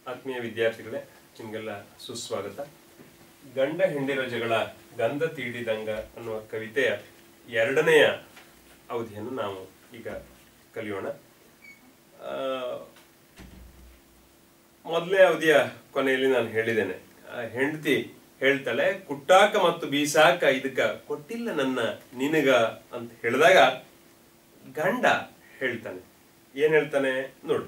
ಆತ್ಮೀಯ ವಿದ್ಯಾರ್ಥಿಗಳೇ ನಿಮಗೆಲ್ಲ ಸುಸ್ವಾಗತ ಗಂಡ ಹೆಂಡಿರ ಜಗಳ ಗಂಧ ತೀಡಿದಂಗ ಅನ್ನುವ ಕವಿತೆಯ ಎರಡನೆಯ ಅವಧಿಯನ್ನು ನಾವು ಈಗ ಕಲಿಯೋಣ ಆ, ಮೊದಲನೇ ಅವಧಿಯ ಕೊನೆಯಲ್ಲಿ ನಾನು ಹೇಳಿದ್ದೇನೆ ಆ ಹೆಂಡತಿ ಹೇಳ್ತಾಳೆ ಕುಟ್ಟಾಕ ಮತ್ತು ಬೀಸಾಕ ಇದಕ್ಕ ಕೊಟ್ಟಿಲ್ಲ ನನ್ನ ನಿನಗ ಅಂತ ಹೇಳಿದಾಗ ಗಂಡ ಹೇಳ್ತಾನೆ ಏನ್ ಹೇಳ್ತಾನೆ ನೋಡು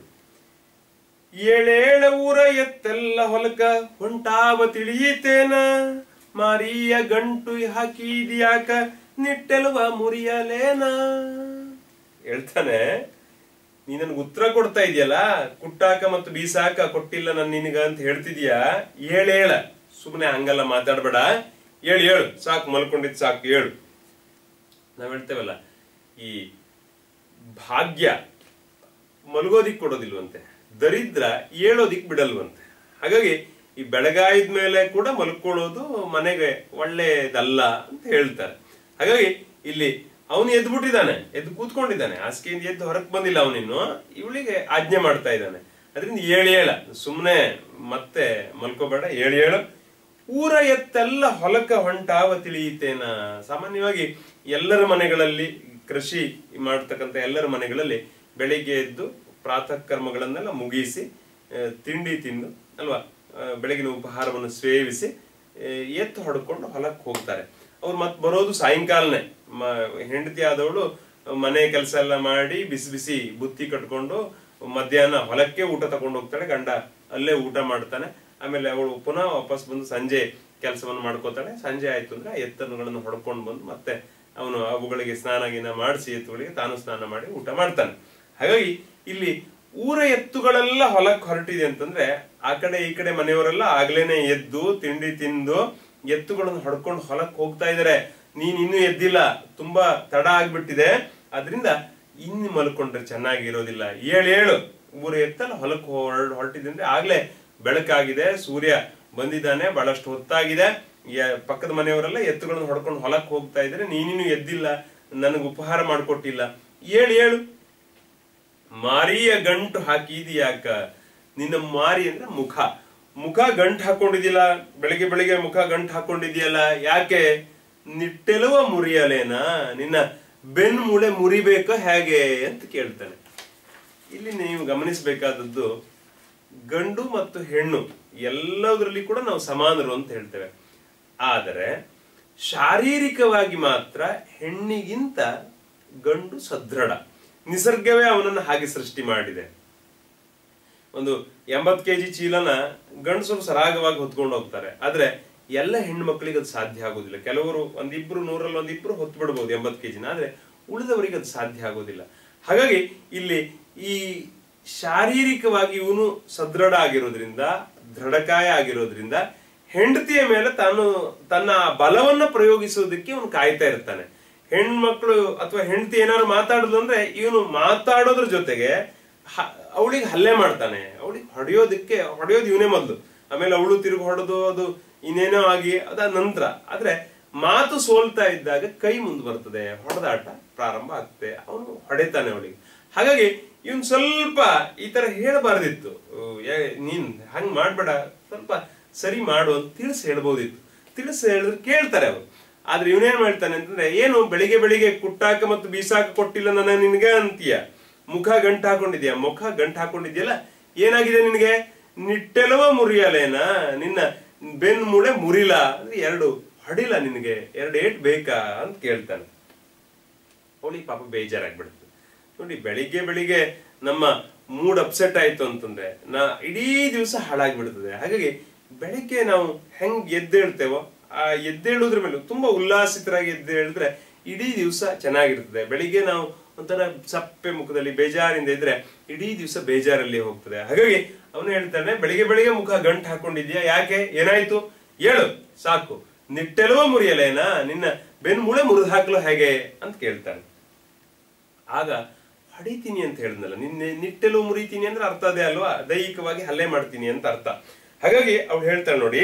ಏಳೇಳ ಊರ ಎತ್ತೆಲ್ಲ ಹೊಲಕ ಹೊಂಟಾವ ತಿಳಿಯಿತೇನ ಮಾರಿಯ ಗಂಟು ಹಾಕಿದ್ಯಾಕ ನಿಟ್ಟೆಲುವ ಮುರಿಯಲೇನ ಹೇಳ್ತಾನೆ ನೀ ನನ್ಗೆ ಉತ್ತರ ಕೊಡ್ತಾ ಇದೆಯಲ್ಲ ಕುಟ್ಟಾಕ ಮತ್ತು ಬೀಸಾಕ ಕೊಟ್ಟಿಲ್ಲ ನನ್ ನಿನಗ ಅಂತ ಹೇಳ್ತಿದ್ಯಾ ಏಳೇಳ ಸುಮ್ಮನೆ ಹಂಗಲ್ಲ ಮಾತಾಡ್ಬೇಡ ಹೇಳು ಹೇಳು ಸಾಕು ಮಲ್ಕೊಂಡಿದ್ ಸಾಕು ಹೇಳು ನಾವ್ ಹೇಳ್ತೇವಲ್ಲ ಈ ಭಾಗ್ಯ ಮಲಗೋದಿಕ್ ಕೊಡೋದಿಲ್ವಂತೆ ದರಿದ್ರ ಏಳೋದಿಕ್ ಬಿಡಲ್ವಂತೆ ಹಾಗಾಗಿ ಈ ಬೆಳಗಾಯದ ಮೇಲೆ ಕೂಡ ಮಲ್ಕೊಳ್ಳೋದು ಮನೆಗೆ ಒಳ್ಳೇದಲ್ಲ ಅಂತ ಹೇಳ್ತಾರೆ ಹಾಗಾಗಿ ಇಲ್ಲಿ ಅವನು ಎದ್ದು ಬಿಟ್ಟಿದ್ದಾನೆ ಎದ್ದು ಕೂತ್ಕೊಂಡಿದ್ದಾನೆ ಹಾಸಿಗೆಯಿಂದ ಎದ್ದು ಹೊರಕ್ ಬಂದಿಲ್ಲ ಅವನಿನ್ನು ಇವಳಿಗೆ ಆಜ್ಞೆ ಮಾಡ್ತಾ ಇದ್ದಾನೆ ಅದರಿಂದ ಏಳು ಏಳ ಸುಮ್ಮನೆ ಮತ್ತೆ ಮಲ್ಕೋಬೇಡ ಏಳು ಏಳು ಊರ ಎತ್ತೆಲ್ಲ ಹೊಲಕ ಹೊಂಟಾವ ತಿಳಿಯಿತೇನ ಸಾಮಾನ್ಯವಾಗಿ ಎಲ್ಲರ ಮನೆಗಳಲ್ಲಿ ಕೃಷಿ ಮಾಡ್ತಕ್ಕಂಥ ಎಲ್ಲರ ಮನೆಗಳಲ್ಲಿ ಬೆಳಿಗ್ಗೆ ಎದ್ದು ಪ್ರಾತಃ ಕರ್ಮಗಳನ್ನೆಲ್ಲ ಮುಗಿಸಿ ಆ, ತಿಂಡಿ ತಿಂದು ಅಲ್ವಾ ಆ, ಬೆಳಗಿನ ಉಪಹಾರವನ್ನು ಸೇವಿಸಿ ಆ, ಎತ್ತು ಹೊಡ್ಕೊಂಡು ಹೊಲಕ್ಕೆ ಹೋಗ್ತಾರೆ ಅವ್ರು ಮತ್ತೆ ಬರೋದು ಸಾಯಂಕಾಲನೇ ಮ- ಹೆಂಡತಿ ಆದವಳು ಮನೆ ಕೆಲಸ ಎಲ್ಲ ಮಾಡಿ ಬಿಸಿ ಬಿಸಿ ಬುತ್ತಿ ಕಟ್ಕೊಂಡು ಮಧ್ಯಾಹ್ನ ಹೊಲಕ್ಕೆ ಊಟ ತಗೊಂಡು ಹೋಗ್ತಾಳೆ ಗಂಡ ಅಲ್ಲೇ ಊಟ ಮಾಡ್ತಾನೆ ಆಮೇಲೆ ಅವಳು ಪುನಃ ವಾಪಸ್ ಬಂದು ಸಂಜೆ ಕೆಲಸವನ್ನು ಮಾಡ್ಕೋತಾಳೆ ಸಂಜೆ ಆಯ್ತು ಅಂದ್ರೆ ಆ ಎತ್ತನುಗಳನ್ನು ಹೊಡ್ಕೊಂಡು ಬಂದು ಮತ್ತೆ ಅವನು ಅವುಗಳಿಗೆ ಸ್ನಾನ ಗೀನ ಮಾಡಿಸಿ ಎತ್ತುಗಳಿಗೆ ತಾನು ಸ್ನಾನ ಮಾಡಿ ಊಟ ಮಾಡ್ತಾನೆ ಹಾಗಾಗಿ ಇಲ್ಲಿ ಊರ ಎತ್ತುಗಳೆಲ್ಲ ಹೊಲಕ್ಕೆ ಹೊರಟಿದೆ ಅಂತಂದ್ರೆ ಆ ಕಡೆ ಈ ಕಡೆ ಮನೆಯವರೆಲ್ಲ ಆಗ್ಲೇನೆ ಎದ್ದು ತಿಂಡಿ ತಿಂದು ಎತ್ತುಗಳನ್ನು ಹೊಡ್ಕೊಂಡು ಹೊಲಕ್ಕೆ ಹೋಗ್ತಾ ಇದಾರೆ ನೀನ್ ಇನ್ನೂ ಎದ್ದಿಲ್ಲ ತುಂಬಾ ತಡ ಆಗ್ಬಿಟ್ಟಿದೆ ಅದರಿಂದ ಇನ್ನು ಮಲ್ಕೊಂಡ್ರೆ ಚೆನ್ನಾಗಿರೋದಿಲ್ಲ ಏಳು ಏಳು ಊರ ಎತ್ತಲ್ಲ ಹೊಲಕ್ಕೆ ಹೊರ ಹೊರಟಿದೆ ಅಂದ್ರೆ ಆಗ್ಲೇ ಬೆಳಕಾಗಿದೆ ಸೂರ್ಯ ಬಂದಿದ್ದಾನೆ ಬಹಳಷ್ಟು ಹೊತ್ತಾಗಿದೆ ಯ- ಪಕ್ಕದ ಮನೆಯವರೆಲ್ಲ ಎತ್ತುಗಳನ್ನು ಹೊಡ್ಕೊಂಡು ಹೊಲಕ್ಕೆ ಹೋಗ್ತಾ ಇದ್ರೆ ನೀನಿನ್ನು ಎದ್ದಿಲ್ಲ ನನಗೆ ಉಪಹಾರ ಮಾಡ್ಕೊಟ್ಟಿಲ್ಲ ಏಳು ಏಳು ಮಾರಿಯ ಗಂಟು ಹಾಕಿದ್ಯಾಕ ನಿನ್ನ ಮಾರಿ ಅಂದ್ರೆ ಮುಖ ಮುಖ ಗಂಟು ಹಾಕೊಂಡಿದ್ಯಲ್ಲ ಬೆಳಿಗ್ಗೆ ಬೆಳಿಗ್ಗೆ ಮುಖ ಗಂಟು ಹಾಕೊಂಡಿದ್ಯಲ್ಲ ಯಾಕೆ ನಿಟ್ಟೆಲುವ ಮುರಿಯಲೇನ ನಿನ್ನ ಬೆನ್ ಮೂಳೆ ಮುರಿಬೇಕ ಹೇಗೆ ಅಂತ ಕೇಳ್ತಾನೆ ಇಲ್ಲಿ ನೀವು ಗಮನಿಸಬೇಕಾದದ್ದು ಗಂಡು ಮತ್ತು ಹೆಣ್ಣು ಎಲ್ಲದರಲ್ಲಿ ಕೂಡ ನಾವು ಸಮಾನರು ಅಂತ ಹೇಳ್ತೇವೆ ಆದರೆ ಶಾರೀರಿಕವಾಗಿ ಮಾತ್ರ ಹೆಣ್ಣಿಗಿಂತ ಗಂಡು ಸದೃಢ ನಿಸರ್ಗವೇ ಅವನನ್ನು ಹಾಗೆ ಸೃಷ್ಟಿ ಮಾಡಿದೆ ಒಂದು ಎಂಬತ್ ಕೆಜಿ ಚೀಲನ ಗಂಡಸರು ಸರಾಗವಾಗಿ ಹೊತ್ಕೊಂಡು ಹೋಗ್ತಾರೆ ಆದ್ರೆ ಎಲ್ಲ ಹೆಣ್ಣು ಮಕ್ಕಳಿಗೆ ಅದು ಸಾಧ್ಯ ಆಗೋದಿಲ್ಲ ಕೆಲವರು ಒಂದಿಬ್ರು ನೂರಲ್ಲಿ ಒಂದಿಬ್ರು ಹೊತ್ತು ಬಿಡ್ಬೋದು ಎಂಬತ್ ಕೆಜಿನ ಆದ್ರೆ ಉಳಿದವರಿಗೆ ಅದು ಸಾಧ್ಯ ಆಗೋದಿಲ್ಲ ಹಾಗಾಗಿ ಇಲ್ಲಿ ಈ ಶಾರೀರಿಕವಾಗಿ ಇವನು ಸದೃಢ ಆಗಿರೋದ್ರಿಂದ ದೃಢಕಾಯ ಆಗಿರೋದ್ರಿಂದ ಹೆಂಡತಿಯ ಮೇಲೆ ತಾನು ತನ್ನ ಆ ಬಲವನ್ನ ಪ್ರಯೋಗಿಸೋದಕ್ಕೆ ಅವನು ಕಾಯ್ತಾ ಇರ್ತಾನೆ ಹೆಣ್ಮಕ್ಳು ಅಥವಾ ಹೆಂಡತಿ ಏನಾದ್ರು ಮಾತಾಡುದು ಅಂದ್ರೆ ಇವನು ಮಾತಾಡೋದ್ರ ಜೊತೆಗೆ ಅವಳಿಗೆ ಹಲ್ಲೆ ಮಾಡ್ತಾನೆ ಅವಳಿಗೆ ಹೊಡೆಯೋದಕ್ಕೆ ಹೊಡೆಯೋದು ಇವನೇ ಮೊದಲು ಆಮೇಲೆ ಅವಳು ತಿರುಗಿ ಹೊಡೆದು ಅದು ಇನ್ನೇನೋ ಆಗಿ ಅದ ನಂತರ ಆದ್ರೆ ಮಾತು ಸೋಲ್ತಾ ಇದ್ದಾಗ ಕೈ ಮುಂದೆ ಬರ್ತದೆ ಹೊಡೆದಾಟ ಪ್ರಾರಂಭ ಆಗ್ತದೆ ಅವನು ಹೊಡೆತಾನೆ ಅವಳಿಗೆ ಹಾಗಾಗಿ ಇವನ್ ಸ್ವಲ್ಪ ಈ ತರ ಹೇಳಬಾರ್ದಿತ್ತು ನೀನ್ ಹಂಗ್ ಮಾಡ್ಬೇಡ ಸ್ವಲ್ಪ ಸರಿ ಮಾಡು ಅಂತ ತಿಳಿಸಿ ಹೇಳ್ಬೋದಿತ್ತು ತಿಳಿಸಿ ಹೇಳಿದ್ರೆ ಕೇಳ್ತಾರೆ ಅವರು ಆದ್ರೆ ಇವನೇನ್ ಮಾಡ್ತಾನೆ ಅಂತಂದ್ರೆ ಏನು ಬೆಳಿಗ್ಗೆ ಬೆಳಿಗ್ಗೆ ಕುಟ್ಟಾಕ ಮತ್ತು ಬೀಸಾಕ ಕೊಟ್ಟಿಲ್ಲ ನನ್ನ ನಿನ್ಗೆ ಅಂತೀಯ ಮುಖ ಗಂಟು ಹಾಕೊಂಡಿದ್ಯಾ ಮುಖ ಗಂಟು ಹಾಕೊಂಡಿದ್ಯಲ್ಲ ಏನಾಗಿದೆ ನಿನಗೆ ನಿಟ್ಟೆಲವ ಮುರಿಯಲೇನ ನಿನ್ನ ಬೆನ್ ಮೂಳೆ ಮುರಿಲ ಅಂದ್ರೆ ಎರಡು ಹೊಡಿಲ ನಿನಗೆ ಎರಡು ಏಟ್ ಬೇಕಾ ಅಂತ ಕೇಳ್ತಾನೆ ಅವಳಿಗೆ ಪಾಪ ಬೇಜಾರಾಗ್ಬಿಡುತ್ತೆ ನೋಡಿ ಬೆಳಿಗ್ಗೆ ಬೆಳಿಗ್ಗೆ ನಮ್ಮ ಮೂಡ್ ಅಪ್ಸೆಟ್ ಆಯ್ತು ಅಂತಂದ್ರೆ ನಾ ಇಡೀ ದಿವಸ ಹಾಳಾಗ್ಬಿಡ್ತದೆ ಹಾಗಾಗಿ ಬೆಳಿಗ್ಗೆ ನಾವು ಹೆಂಗ್ ಎದ್ದೇಳ್ತೇವೋ ಆ ಎದ್ದೇಳುದ್ರ ಮೇಲೆ ತುಂಬಾ ಉಲ್ಲಾಸಿತರಾಗಿ ಎದ್ದೇಳಿದ್ರೆ ಇಡೀ ದಿವಸ ಚೆನ್ನಾಗಿರ್ತದೆ ಬೆಳಿಗ್ಗೆ ನಾವು ಒಂಥರ ಸಪ್ಪೆ ಮುಖದಲ್ಲಿ ಬೇಜಾರಿಂದ ಇದ್ರೆ ಇಡೀ ದಿವಸ ಬೇಜಾರಲ್ಲಿ ಹೋಗ್ತದೆ ಹಾಗಾಗಿ ಅವನು ಹೇಳ್ತಾನೆ ಬೆಳಿಗ್ಗೆ ಬೆಳಿಗ್ಗೆ ಮುಖ ಗಂಟು ಹಾಕೊಂಡಿದ್ಯಾ ಯಾಕೆ ಏನಾಯ್ತು ಹೇಳು ಸಾಕು ನಿಟ್ಟೆಲುವ ಮುರಿಯಲೇನಾ ನಿನ್ನ ಬೆನ್ ಮೂಳೆ ಮುರಿದು ಹಾಕಲು ಹೇಗೆ ಅಂತ ಕೇಳ್ತಾನೆ ಆಗ ಹೊಡಿತೀನಿ ಅಂತ ಹೇಳಿದ್ನಲ್ಲ ನಿನ್ನೆ ನಿಟ್ಟೆಲು ಮುರಿತೀನಿ ಅಂದ್ರೆ ಅರ್ಥ ಅದೇ ಅಲ್ವಾ ದೈಹಿಕವಾಗಿ ಹಲ್ಲೆ ಮಾಡ್ತೀನಿ ಅಂತ ಅರ್ಥ ಹಾಗಾಗಿ ಅವ್ಳು ಹೇಳ್ತಾಳೆ ನೋಡಿ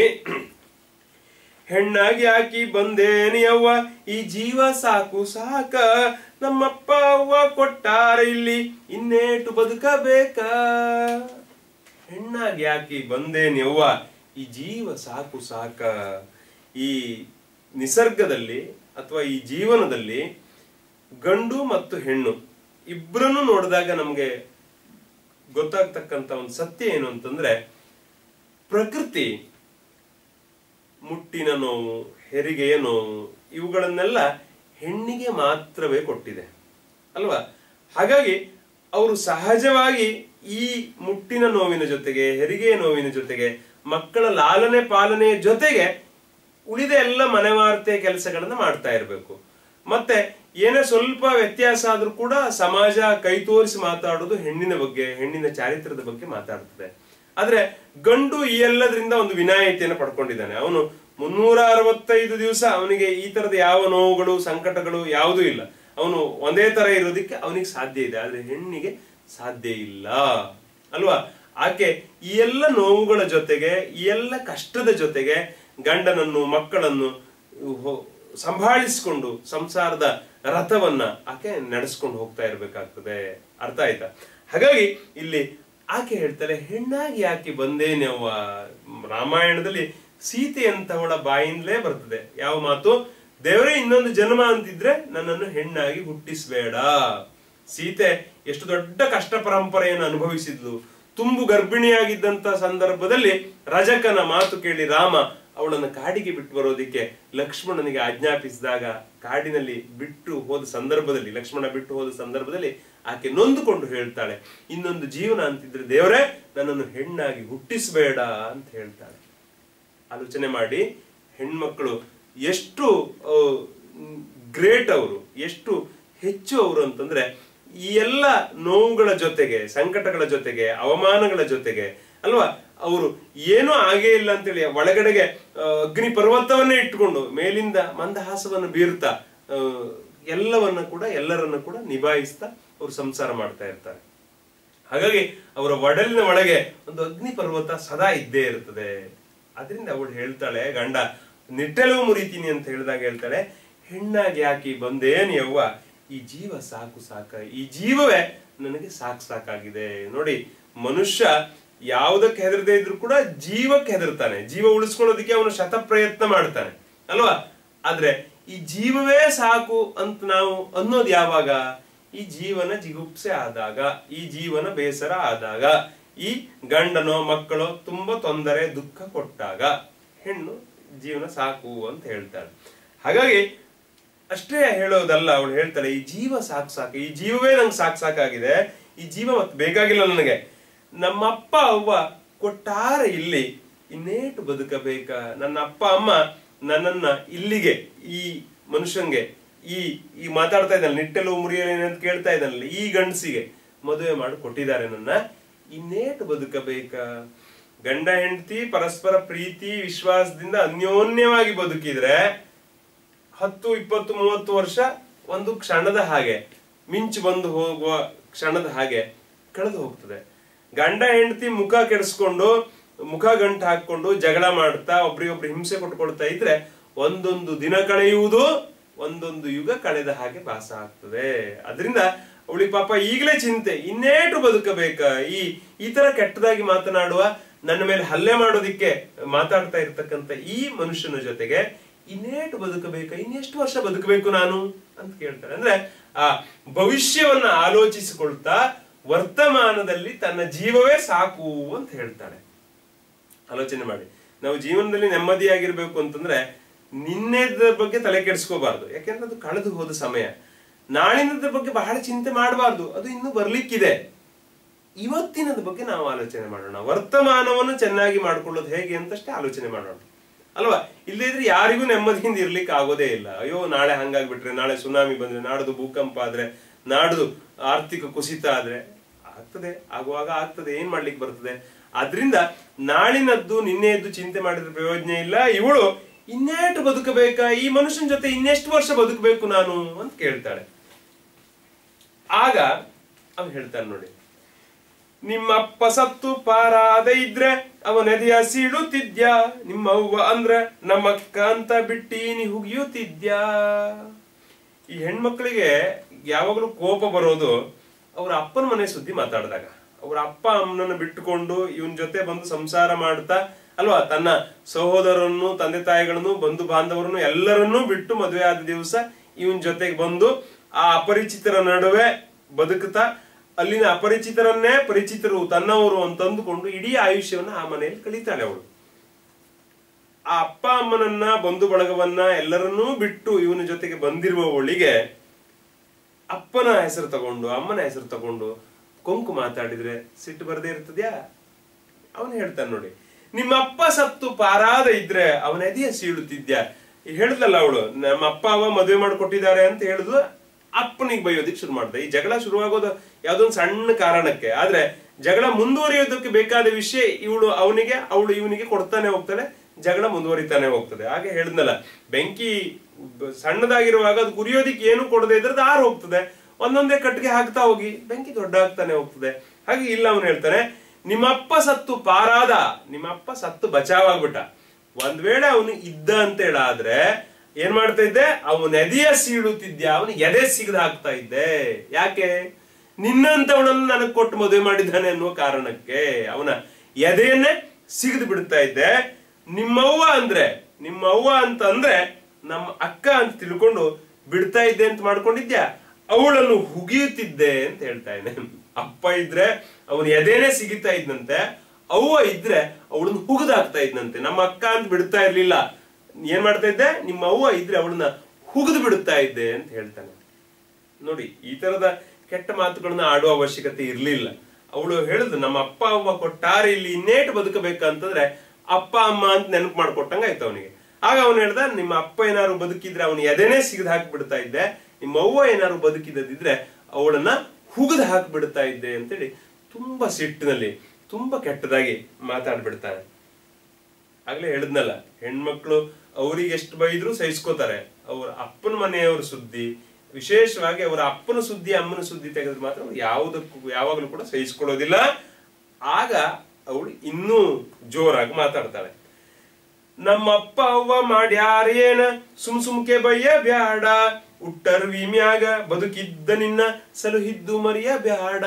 ಹೆಣ್ಣಾಗಿ ಹಾಕಿ ಬಂದೇನಿ ಅವ್ವ ಈ ಜೀವ ಸಾಕು ಸಾಕ ನಮ್ಮಪ್ಪ ಅವ್ವ ಕೊಟ್ಟಾರ ಇಲ್ಲಿ ಇನ್ನೇಟು ಬದುಕಬೇಕ ಹೆಣ್ಣಾಗಿ ಯಾಕೆ ಬಂದೇನೆವ್ವ ಈ ಜೀವ ಸಾಕು ಸಾಕ ಈ ನಿಸರ್ಗದಲ್ಲಿ ಅಥವಾ ಈ ಜೀವನದಲ್ಲಿ ಗಂಡು ಮತ್ತು ಹೆಣ್ಣು ಇಬ್ಬರನ್ನು ನೋಡಿದಾಗ ನಮಗೆ ಗೊತ್ತಾಗ್ತಕ್ಕಂತ ಒಂದು ಸತ್ಯ ಏನು ಅಂತಂದ್ರೆ ಪ್ರಕೃತಿ ಮುಟ್ಟಿನ ನೋವು ಹೆರಿಗೆಯ ನೋವು ಇವುಗಳನ್ನೆಲ್ಲ ಹೆಣ್ಣಿಗೆ ಮಾತ್ರವೇ ಕೊಟ್ಟಿದೆ ಅಲ್ವಾ ಹಾಗಾಗಿ ಅವರು ಸಹಜವಾಗಿ ಈ ಮುಟ್ಟಿನ ನೋವಿನ ಜೊತೆಗೆ ಹೆರಿಗೆಯ ನೋವಿನ ಜೊತೆಗೆ ಮಕ್ಕಳ ಲಾಲನೆ ಪಾಲನೆಯ ಜೊತೆಗೆ ಉಳಿದ ಎಲ್ಲ ಮನೆವಾರ್ತೆ ಕೆಲಸಗಳನ್ನ ಮಾಡ್ತಾ ಇರಬೇಕು ಮತ್ತೆ ಏನೇ ಸ್ವಲ್ಪ ವ್ಯತ್ಯಾಸ ಆದ್ರೂ ಕೂಡ ಸಮಾಜ ಕೈ ತೋರಿಸಿ ಮಾತಾಡೋದು ಹೆಣ್ಣಿನ ಬಗ್ಗೆ ಹೆಣ್ಣಿನ ಚಾರಿತ್ರ್ಯದ ಬಗ್ಗೆ ಮಾತಾಡ್ತದೆ ಆದ್ರೆ ಗಂಡು ಈ ಎಲ್ಲದರಿಂದ ಒಂದು ವಿನಾಯಿತಿಯನ್ನು ಪಡ್ಕೊಂಡಿದ್ದಾನೆ ಅವನು ಮುನ್ನೂರ ಅರವತ್ತೈದು ದಿವಸ ಅವನಿಗೆ ಈ ತರದ ಯಾವ ನೋವುಗಳು ಸಂಕಟಗಳು ಯಾವುದೂ ಇಲ್ಲ ಅವನು ಒಂದೇ ತರ ಇರೋದಕ್ಕೆ ಅವನಿಗೆ ಸಾಧ್ಯ ಇದೆ ಆದ್ರೆ ಹೆಣ್ಣಿಗೆ ಸಾಧ್ಯ ಇಲ್ಲ ಅಲ್ವಾ ಆಕೆ ಈ ಎಲ್ಲ ನೋವುಗಳ ಜೊತೆಗೆ ಈ ಎಲ್ಲ ಕಷ್ಟದ ಜೊತೆಗೆ ಗಂಡನನ್ನು ಮಕ್ಕಳನ್ನು ಹೊ- ಸಂಭಾಳಿಸಿಕೊಂಡು ಸಂಸಾರದ ರಥವನ್ನ ಆಕೆ ನಡೆಸ್ಕೊಂಡು ಹೋಗ್ತಾ ಇರ್ಬೇಕಾಗ್ತದೆ ಅರ್ಥ ಆಯ್ತಾ ಹಾಗಾಗಿ ಇಲ್ಲಿ ಆಕೆ ಹೇಳ್ತಾಳೆ ಹೆಣ್ಣಾಗಿ ಯಾಕೆ ಬಂದೇನೆವ್ವ ರಾಮಾಯಣದಲ್ಲಿ ಸೀತೆ ಅಂತವಳ ಬಾಯಿಂದಲೇ ಬರ್ತದೆ ಯಾವ ಮಾತು ದೇವರೇ ಇನ್ನೊಂದು ಜನ್ಮ ಅಂತಿದ್ರೆ ನನ್ನನ್ನು ಹೆಣ್ಣಾಗಿ ಹುಟ್ಟಿಸ್ಬೇಡ ಸೀತೆ ಎಷ್ಟು ದೊಡ್ಡ ಕಷ್ಟ ಪರಂಪರೆಯನ್ನು ಅನುಭವಿಸಿದ್ಲು ತುಂಬು ಗರ್ಭಿಣಿಯಾಗಿದ್ದಂತ ಸಂದರ್ಭದಲ್ಲಿ ರಜಕನ ಮಾತು ಕೇಳಿ ರಾಮ ಅವಳನ್ನು ಕಾಡಿಗೆ ಬಿಟ್ಟು ಬರೋದಿಕ್ಕೆ ಲಕ್ಷ್ಮಣನಿಗೆ ಆಜ್ಞಾಪಿಸಿದಾಗ ಕಾಡಿನಲ್ಲಿ ಬಿಟ್ಟು ಹೋದ ಸಂದರ್ಭದಲ್ಲಿ ಲಕ್ಷ್ಮಣ ಬಿಟ್ಟು ಹೋದ ಸಂದರ್ಭದಲ್ಲಿ ಆಕೆ ನೊಂದುಕೊಂಡು ಹೇಳ್ತಾಳೆ ಇನ್ನೊಂದು ಜೀವನ ಅಂತಿದ್ರೆ ದೇವರೇ ನನ್ನನ್ನು ಹೆಣ್ಣಾಗಿ ಹುಟ್ಟಿಸಬೇಡ ಅಂತ ಹೇಳ್ತಾಳೆ ಆಲೋಚನೆ ಮಾಡಿ ಹೆಣ್ಮಕ್ಳು ಎಷ್ಟು ಗ್ರೇಟ್ ಅವರು ಎಷ್ಟು ಹೆಚ್ಚು ಅವರು ಅಂತಂದ್ರೆ ಈ ಎಲ್ಲ ನೋವುಗಳ ಜೊತೆಗೆ ಸಂಕಟಗಳ ಜೊತೆಗೆ ಅವಮಾನಗಳ ಜೊತೆಗೆ ಅಲ್ವಾ ಅವರು ಏನೂ ಆಗೇ ಇಲ್ಲ ಅಂತೇಳಿ ಒಳಗಡೆಗೆ ಆ, ಅಗ್ನಿ ಪರ್ವತವನ್ನೇ ಇಟ್ಕೊಂಡು ಮೇಲಿಂದ ಮಂದಹಾಸವನ್ನು ಬೀರ್ತಾ ಆ, ಎಲ್ಲವನ್ನ ಕೂಡ ಎಲ್ಲರನ್ನ ಕೂಡ ನಿಭಾಯಿಸ್ತಾ ಅವರು ಸಂಸಾರ ಮಾಡ್ತಾ ಇರ್ತಾರೆ ಹಾಗಾಗಿ ಅವರ ಒಡಲಿನ ಒಳಗೆ ಒಂದು ಅಗ್ನಿ ಪರ್ವತ ಸದಾ ಇದ್ದೇ ಇರ್ತದೆ ಅದರಿಂದ ಅವಳು ಹೇಳ್ತಾಳೆ ಗಂಡ ನಿಟ್ಟೆಲವು ಮುರಿತೀನಿ ಅಂತ ಹೇಳಿದಾಗ ಹೇಳ್ತಾಳೆ ಹೆಣ್ಣಾಗಿ ಯಾಕೆ ಬಂದೇನ್ ಯವ್ವ ಈ ಜೀವ ಸಾಕು ಸಾಕ ಈ ಜೀವವೇ ನನಗೆ ಸಾಕು ಸಾಕಾಗಿದೆ ನೋಡಿ ಮನುಷ್ಯ ಯಾವುದಕ್ಕೆ ಹೆದರದೇ ಇದ್ರು ಕೂಡ ಜೀವಕ್ಕೆ ಹೆದರ್ತಾನೆ ಜೀವ ಉಳಿಸ್ಕೊಳ್ಳೋದಕ್ಕೆ ಅವನು ಶತ ಪ್ರಯತ್ನ ಮಾಡ್ತಾನೆ ಅಲ್ವಾ ಆದ್ರೆ ಈ ಜೀವವೇ ಸಾಕು ಅಂತ ನಾವು ಅನ್ನೋದು ಯಾವಾಗ ಈ ಜೀವನ ಜಿಗುಪ್ಸೆ ಆದಾಗ ಈ ಜೀವನ ಬೇಸರ ಆದಾಗ ಈ ಗಂಡನೋ ಮಕ್ಕಳೋ ತುಂಬಾ ತೊಂದರೆ ದುಃಖ ಕೊಟ್ಟಾಗ ಹೆಣ್ಣು ಜೀವನ ಸಾಕು ಅಂತ ಹೇಳ್ತಾಳೆ ಹಾಗಾಗಿ ಅಷ್ಟೇ ಹೇಳೋದಲ್ಲ ಅವಳು ಹೇಳ್ತಾಳೆ ಈ ಜೀವ ಸಾಕು ಸಾಕು ಈ ಜೀವವೇ ನಂಗೆ ಸಾಕು ಸಾಕಾಗಿದೆ ಈ ಜೀವ ಮತ್ತೆ ಬೇಕಾಗಿಲ್ಲ ನನಗೆ ನಮ್ಮಪ್ಪ ಅವ್ವ ಕೊಟ್ಟಾರ ಇಲ್ಲಿ ಇನ್ನೇಟು ಬದುಕಬೇಕ ನನ್ನ ಅಪ್ಪ ಅಮ್ಮ ನನ್ನನ್ನ ಇಲ್ಲಿಗೆ ಈ ಮನುಷ್ಯಂಗೆ ಈ ಈ ಮಾತಾಡ್ತಾ ಇದ್ದಾನೆ ನಿಟ್ಟೆಲು ಮುರಿಯಲೇನೆ ಅಂತ ಕೇಳ್ತಾ ಇದ್ದಾನಲ್ಲ ಈ ಗಂಡಸಿಗೆ ಮದುವೆ ಮಾಡಿ ಕೊಟ್ಟಿದ್ದಾರೆ ನನ್ನ ಇನ್ನೇಟು ಬದುಕಬೇಕ ಗಂಡ ಹೆಂಡತಿ ಪರಸ್ಪರ ಪ್ರೀತಿ ವಿಶ್ವಾಸದಿಂದ ಅನ್ಯೋನ್ಯವಾಗಿ ಬದುಕಿದ್ರೆ ಹತ್ತು ಇಪ್ಪತ್ತು ಮೂವತ್ತು ವರ್ಷ ಒಂದು ಕ್ಷಣದ ಹಾಗೆ ಮಿಂಚು ಬಂದು ಹೋಗುವ ಕ್ಷಣದ ಹಾಗೆ ಕಳೆದು ಹೋಗ್ತದೆ ಗಂಡ ಹೆಂಡತಿ ಮುಖ ಕೆಡಿಸ್ಕೊಂಡು ಮುಖ ಗಂಟು ಹಾಕೊಂಡು ಜಗಳ ಮಾಡ್ತಾ ಒಬ್ರಿಗೊಬ್ರು ಹಿಂಸೆ ಕೊಟ್ಕೊಳ್ತಾ ಇದ್ರೆ ಒಂದೊಂದು ದಿನ ಕಳೆಯುವುದು ಒಂದೊಂದು ಯುಗ ಕಳೆದ ಹಾಗೆ ಭಾಸ ಆಗ್ತದೆ ಅದರಿಂದ ಅವಳಿಗೆ ಪಾಪ ಈಗಲೇ ಚಿಂತೆ ಇನ್ನೇಟು ಬದುಕಬೇಕ ಈ ಈ ತರ ಕೆಟ್ಟದಾಗಿ ಮಾತನಾಡುವ ನನ್ನ ಮೇಲೆ ಹಲ್ಲೆ ಮಾಡೋದಿಕ್ಕೆ ಮಾತಾಡ್ತಾ ಇರ್ತಕ್ಕಂಥ ಈ ಮನುಷ್ಯನ ಜೊತೆಗೆ ಇನ್ನೇಟು ಬದುಕಬೇಕ ಇನ್ನೆಷ್ಟು ವರ್ಷ ಬದುಕಬೇಕು ನಾನು ಅಂತ ಕೇಳ್ತಾರೆ ಅಂದ್ರೆ ಆ ಭವಿಷ್ಯವನ್ನ ಆಲೋಚಿಸಿಕೊಳ್ತಾ ವರ್ತಮಾನದಲ್ಲಿ ತನ್ನ ಜೀವವೇ ಸಾಕು ಅಂತ ಹೇಳ್ತಾಳೆ ಆಲೋಚನೆ ಮಾಡಿ ನಾವು ಜೀವನದಲ್ಲಿ ನೆಮ್ಮದಿಯಾಗಿರ್ಬೇಕು ಅಂತಂದ್ರೆ ನಿನ್ನೆದ ಬಗ್ಗೆ ತಲೆ ಕೆಡಿಸ್ಕೋಬಾರ್ದು ಯಾಕೆಂದ್ರೆ ಅದು ಕಳೆದು ಹೋದ ಸಮಯ ನಾಳಿನದ ಬಗ್ಗೆ ಬಹಳ ಚಿಂತೆ ಮಾಡಬಾರ್ದು ಅದು ಇನ್ನೂ ಬರ್ಲಿಕ್ಕಿದೆ ಇವತ್ತಿನದ ಬಗ್ಗೆ ನಾವು ಆಲೋಚನೆ ಮಾಡೋಣ ವರ್ತಮಾನವನ್ನು ಚೆನ್ನಾಗಿ ಮಾಡ್ಕೊಳ್ಳೋದು ಹೇಗೆ ಅಂತಷ್ಟೇ ಆಲೋಚನೆ ಮಾಡೋಣ ಅಲ್ವಾ ಇಲ್ಲದೇ ಇದ್ರೆ ಯಾರಿಗೂ ನೆಮ್ಮದಿಯಿಂದ ಇರ್ಲಿಕ್ಕೆ ಆಗೋದೇ ಇಲ್ಲ ಅಯ್ಯೋ ನಾಳೆ ಹಂಗಾಗ್ಬಿಟ್ರೆ ನಾಳೆ ಸುನಾಮಿ ಬಂದ್ರೆ ನಾಡ್ದು ಭೂಕಂಪ ಆದ್ರೆ ನಾಡ್ದು ಆರ್ಥಿಕ ಕುಸಿತ ಆದ್ರೆ ಆಗ್ತದೆ ಆಗುವಾಗ ಆಗ್ತದೆ ಏನ್ ಮಾಡ್ಲಿಕ್ಕೆ ಬರ್ತದೆ ಆದ್ರಿಂದ ನಾಳಿನದ್ದು ನಿನ್ನೆಯದ್ದು ಚಿಂತೆ ಮಾಡಿದ್ರೆ ಪ್ರಯೋಜನ ಇಲ್ಲ ಇವಳು ಇನ್ನೇಟು ಬದುಕಬೇಕಾ ಈ ಮನುಷ್ಯನ ಜೊತೆ ಇನ್ನೆಷ್ಟು ವರ್ಷ ಬದುಕಬೇಕು ನಾನು ಅಂತ ಕೇಳ್ತಾಳೆ ಆಗ ಅವ್ನು ಹೇಳ್ತಾನೆ ನೋಡಿ ನಿಮ್ಮಪ್ಪ ಸತ್ತು ಪಾರಾದ ಇದ್ರೆ ಅವನೆದೆಯ ಸೀಳುತ್ತಿದ್ಯಾ ನಿಮ್ಮವ್ವ ಅಂದ್ರ ನಮ್ಮಕ್ಕ ಅಂತ ಬಿಟ್ಟೀನಿ ಹುಗಿಯುತ್ತಿದ್ಯಾ ಈ ಹೆಣ್ಮಕ್ಳಿಗೆ ಯಾವಾಗಲೂ ಕೋಪ ಬರೋದು ಅವ್ರ ಅಪ್ಪನ ಮನೆ ಸುದ್ದಿ ಮಾತಾಡಿದಾಗ ಅವ್ರ ಅಪ್ಪ ಅಮ್ಮನನ್ನ ಬಿಟ್ಟುಕೊಂಡು ಇವನ್ ಜೊತೆ ಬಂದು ಸಂಸಾರ ಮಾಡ್ತಾ ಅಲ್ವಾ ತನ್ನ ಸಹೋದರನ್ನು ತಂದೆ ತಾಯಿಗಳನ್ನು ಬಂಧು ಬಾಂಧವರನ್ನು ಎಲ್ಲರನ್ನೂ ಬಿಟ್ಟು ಮದುವೆ ಆದ ದಿವಸ ಇವನ್ ಜೊತೆಗೆ ಬಂದು ಆ ಅಪರಿಚಿತರ ನಡುವೆ ಬದುಕುತ್ತಾ ಅಲ್ಲಿನ ಅಪರಿಚಿತರನ್ನೇ ಪರಿಚಿತರು ತನ್ನವರು ಅಂತಂದುಕೊಂಡು ಇಡೀ ಆಯುಷ್ಯವನ್ನ ಆ ಮನೆಯಲ್ಲಿ ಕಳೀತಾಳೆ ಅವಳು ಆ ಅಪ್ಪ ಅಮ್ಮನನ್ನ ಬಂಧು ಬಳಗವನ್ನ ಎಲ್ಲರನ್ನೂ ಬಿಟ್ಟು ಇವನ ಜೊತೆಗೆ ಬಂದಿರುವವಳಿಗೆ ಅಪ್ಪನ ಹೆಸರು ತಗೊಂಡು ಅಮ್ಮನ ಹೆಸರು ತಗೊಂಡು ಕೊಂಕು ಮಾತಾಡಿದ್ರೆ ಸಿಟ್ಟು ಬರದೇ ಇರ್ತದ್ಯಾ ಅವನು ಹೇಳ್ತಾನೆ ನೋಡಿ ನಿಮ್ಮ ಅಪ್ಪ ಸತ್ತು ಪಾರಾದ ಇದ್ರೆ ಅವನ ಎದೆಯ ಸೀಳುತ್ತಿದ್ಯಾ ಹೇಳ್ದಲ್ಲ ಅವಳು ನಮ್ಮ ಅಪ್ಪ ಅವ ಮದುವೆ ಮಾಡಿಕೊಟ್ಟಿದ್ದಾರೆ ಅಂತ ಹೇಳಿದ್ಲು ಅಪ್ಪನಿಗೆ ಬೈಯೋದಿಕ್ ಶುರು ಮಾಡ್ದೆ ಈ ಜಗಳ ಶುರುವಾಗೋದು ಯಾವ್ದೋ ಒಂದು ಸಣ್ಣ ಕಾರಣಕ್ಕೆ ಆದ್ರೆ ಜಗಳ ಮುಂದುವರಿಯೋದಕ್ಕೆ ಬೇಕಾದ ವಿಷಯ ಇವಳು ಅವನಿಗೆ ಅವಳು ಇವನಿಗೆ ಕೊಡ್ತಾನೆ ಹೋಗ್ತಾಳೆ ಜಗಳ ಮುಂದುವರಿತಾನೆ ಹೋಗ್ತದೆ ಹಾಗೆ ಹೇಳಿದ್ನಲ್ಲ ಬೆಂಕಿ ಬ- ಸಣ್ಣದಾಗಿರುವಾಗ ಅದು ಕುರಿಯೋದಿಕ್ಕೆ ಏನು ಕೊಡದೆ ಇದ್ರೆ ಅದು ಆರು ಹೋಗ್ತದೆ ಒಂದೊಂದೇ ಕಟ್ಟಿಗೆ ಹಾಕ್ತಾ ಹೋಗಿ ಬೆಂಕಿ ದೊಡ್ಡ ಆಗ್ತಾನೆ ಹೋಗ್ತದೆ ಹಾಗೆ ಇಲ್ಲ ಅವನು ಹೇಳ್ತಾನೆ ನಿಮ್ಮಪ್ಪ ಸತ್ತು ಪಾರಾದ ನಿಮ್ಮಪ್ಪ ಸತ್ತು ಬಚಾವಾಗ್ಬಿಟ್ಟ ಒಂದ್ ವೇಳೆ ಅವನು ಇದ್ದ ಅಂತ ಹೇಳಾದ್ರೆ ಏನ್ ಮಾಡ್ತಾ ಇದ್ದೆ ಅವನ ಎದೆಯ ಸೀಳುತ್ತಿದ್ದೆ ಅವನು ಎದೆ ಸಿಗದ ಹಾಕ್ತಾ ಇದ್ದೆ ಯಾಕೆ ನಿನ್ನಂತವನನ್ನು ನನಗೆ ಕೊಟ್ಟು ಮದುವೆ ಮಾಡಿದ್ದಾನೆ ಅನ್ನುವ ಕಾರಣಕ್ಕೆ ಅವನ ಎದೆಯನ್ನೇ ಸಿಗದು ಬಿಡ್ತಾ ಇದ್ದೆ ನಿಮ್ಮವ್ವ ಅಂದ್ರೆ ನಿಮ್ಮವ್ವ ಅಂತ ಅಂದ್ರೆ ನಮ್ಮ ಅಕ್ಕ ಅಂತ ತಿಳ್ಕೊಂಡು ಬಿಡ್ತಾ ಇದ್ದೆ ಅಂತ ಮಾಡ್ಕೊಂಡಿದ್ಯಾ ಅವಳನ್ನು ಹುಗಿಯುತ್ತಿದ್ದೆ ಅಂತ ಹೇಳ್ತಾ ಇದ್ದಾನೆ ಅಪ್ಪ ಇದ್ರೆ ಅವನ ಎದೆನೇ ಸಿಗಿತಾ ಇದ್ನಂತೆ ಅವ್ವ ಇದ್ರೆ ಅವಳನ್ನು ಹುಗಿದಾಕ್ತಾ ಇದ್ನಂತೆ ನಮ್ಮ ಅಕ್ಕ ಅಂತ ಬಿಡ್ತಾ ಇರ್ಲಿಲ್ಲ ಏನ್ ಮಾಡ್ತಾ ಇದ್ದೆ ನಿಮ್ಮ ಅವ್ವ ಇದ್ರೆ ಅವಳನ್ನ ಹುಗಿದು ಬಿಡುತ್ತಾ ಇದ್ದೆ ಅಂತ ಹೇಳ್ತಾನೆ ನೋಡಿ ಈ ತರದ ಕೆಟ್ಟ ಮಾತುಗಳನ್ನ ಆಡುವ ಅವಶ್ಯಕತೆ ಇರ್ಲಿಲ್ಲ ಅವಳು ಹೇಳಿದ್ಲು ನಮ್ಮ ಅಪ್ಪ ಅವ್ವ ಕೊಟ್ಟಾರೆ ಇಲ್ಲಿ ಇನ್ನೇಟ್ ಬದುಕಬೇಕಂತಂದ್ರೆ ಅಪ್ಪ ಅಮ್ಮ ಅಂತ ನೆನಪು ಮಾಡ್ಕೊಟ್ಟಂಗ ಆಯ್ತು ಅವನಿಗೆ ಆಗ ಅವನು ಹೇಳ್ದ ನಿಮ್ಮ ಅಪ್ಪ ಏನಾದ್ರು ಬದುಕಿದ್ರೆ ಅವನು ಎದೆನೇ ಸಿಗದ್ ಹಾಕಿ ಬಿಡ್ತಾ ಇದ್ದೆ ನಿಮ್ಮ ಅವ್ವ ಏನಾದ್ರು ಬದುಕಿದ್ದದಿದ್ರೆ ಅವಳನ್ನ ಹುಗದ್ ಹಾಕಿ ಬಿಡ್ತಾ ಇದ್ದೆ ಅಂತೇಳಿ ತುಂಬಾ ಸಿಟ್ಟಿನಲ್ಲಿ ತುಂಬಾ ಕೆಟ್ಟದಾಗಿ ಮಾತಾಡ್ಬಿಡ್ತಾನೆ ಆಗ್ಲೇ ಹೇಳಿದ್ನಲ್ಲ ಹೆಣ್ಮಕ್ಳು ಅವ್ರಿಗೆ ಎಷ್ಟು ಬೈದ್ರು ಸಹಿಸ್ಕೋತಾರೆ ಅವ್ರ ಅಪ್ಪನ ಮನೆಯವ್ರ ಸುದ್ದಿ ವಿಶೇಷವಾಗಿ ಅವರ ಅಪ್ಪನ ಸುದ್ದಿ ಅಮ್ಮನ ಸುದ್ದಿ ತೆಗೆದ್ರೆ ಮಾತ್ರ ಅವ್ರು ಯಾವುದಕ್ಕೂ ಯಾವಾಗಲೂ ಕೂಡ ಸಹಿಸ್ಕೊಳ್ಳೋದಿಲ್ಲ ಆಗ ಅವಳು ಇನ್ನೂ ಜೋರಾಗಿ ಮಾತಾಡ್ತಾಳೆ ನಮ್ಮ ಅಪ್ಪ ಅವ್ವ ಮಾಡ್ಯಾರೇನ ಸುಮ್ ಸುಮ್ಕೆ ಬಯ್ಯ ಬ್ಯಾಡ ಉಟ್ಟರ್ ವಿಮ್ಯಾಗ ಬದುಕಿದ್ದ ನಿನ್ನ ಸಲುಹಿದ್ದು ಮರಿಯ ಬ್ಯಾಡ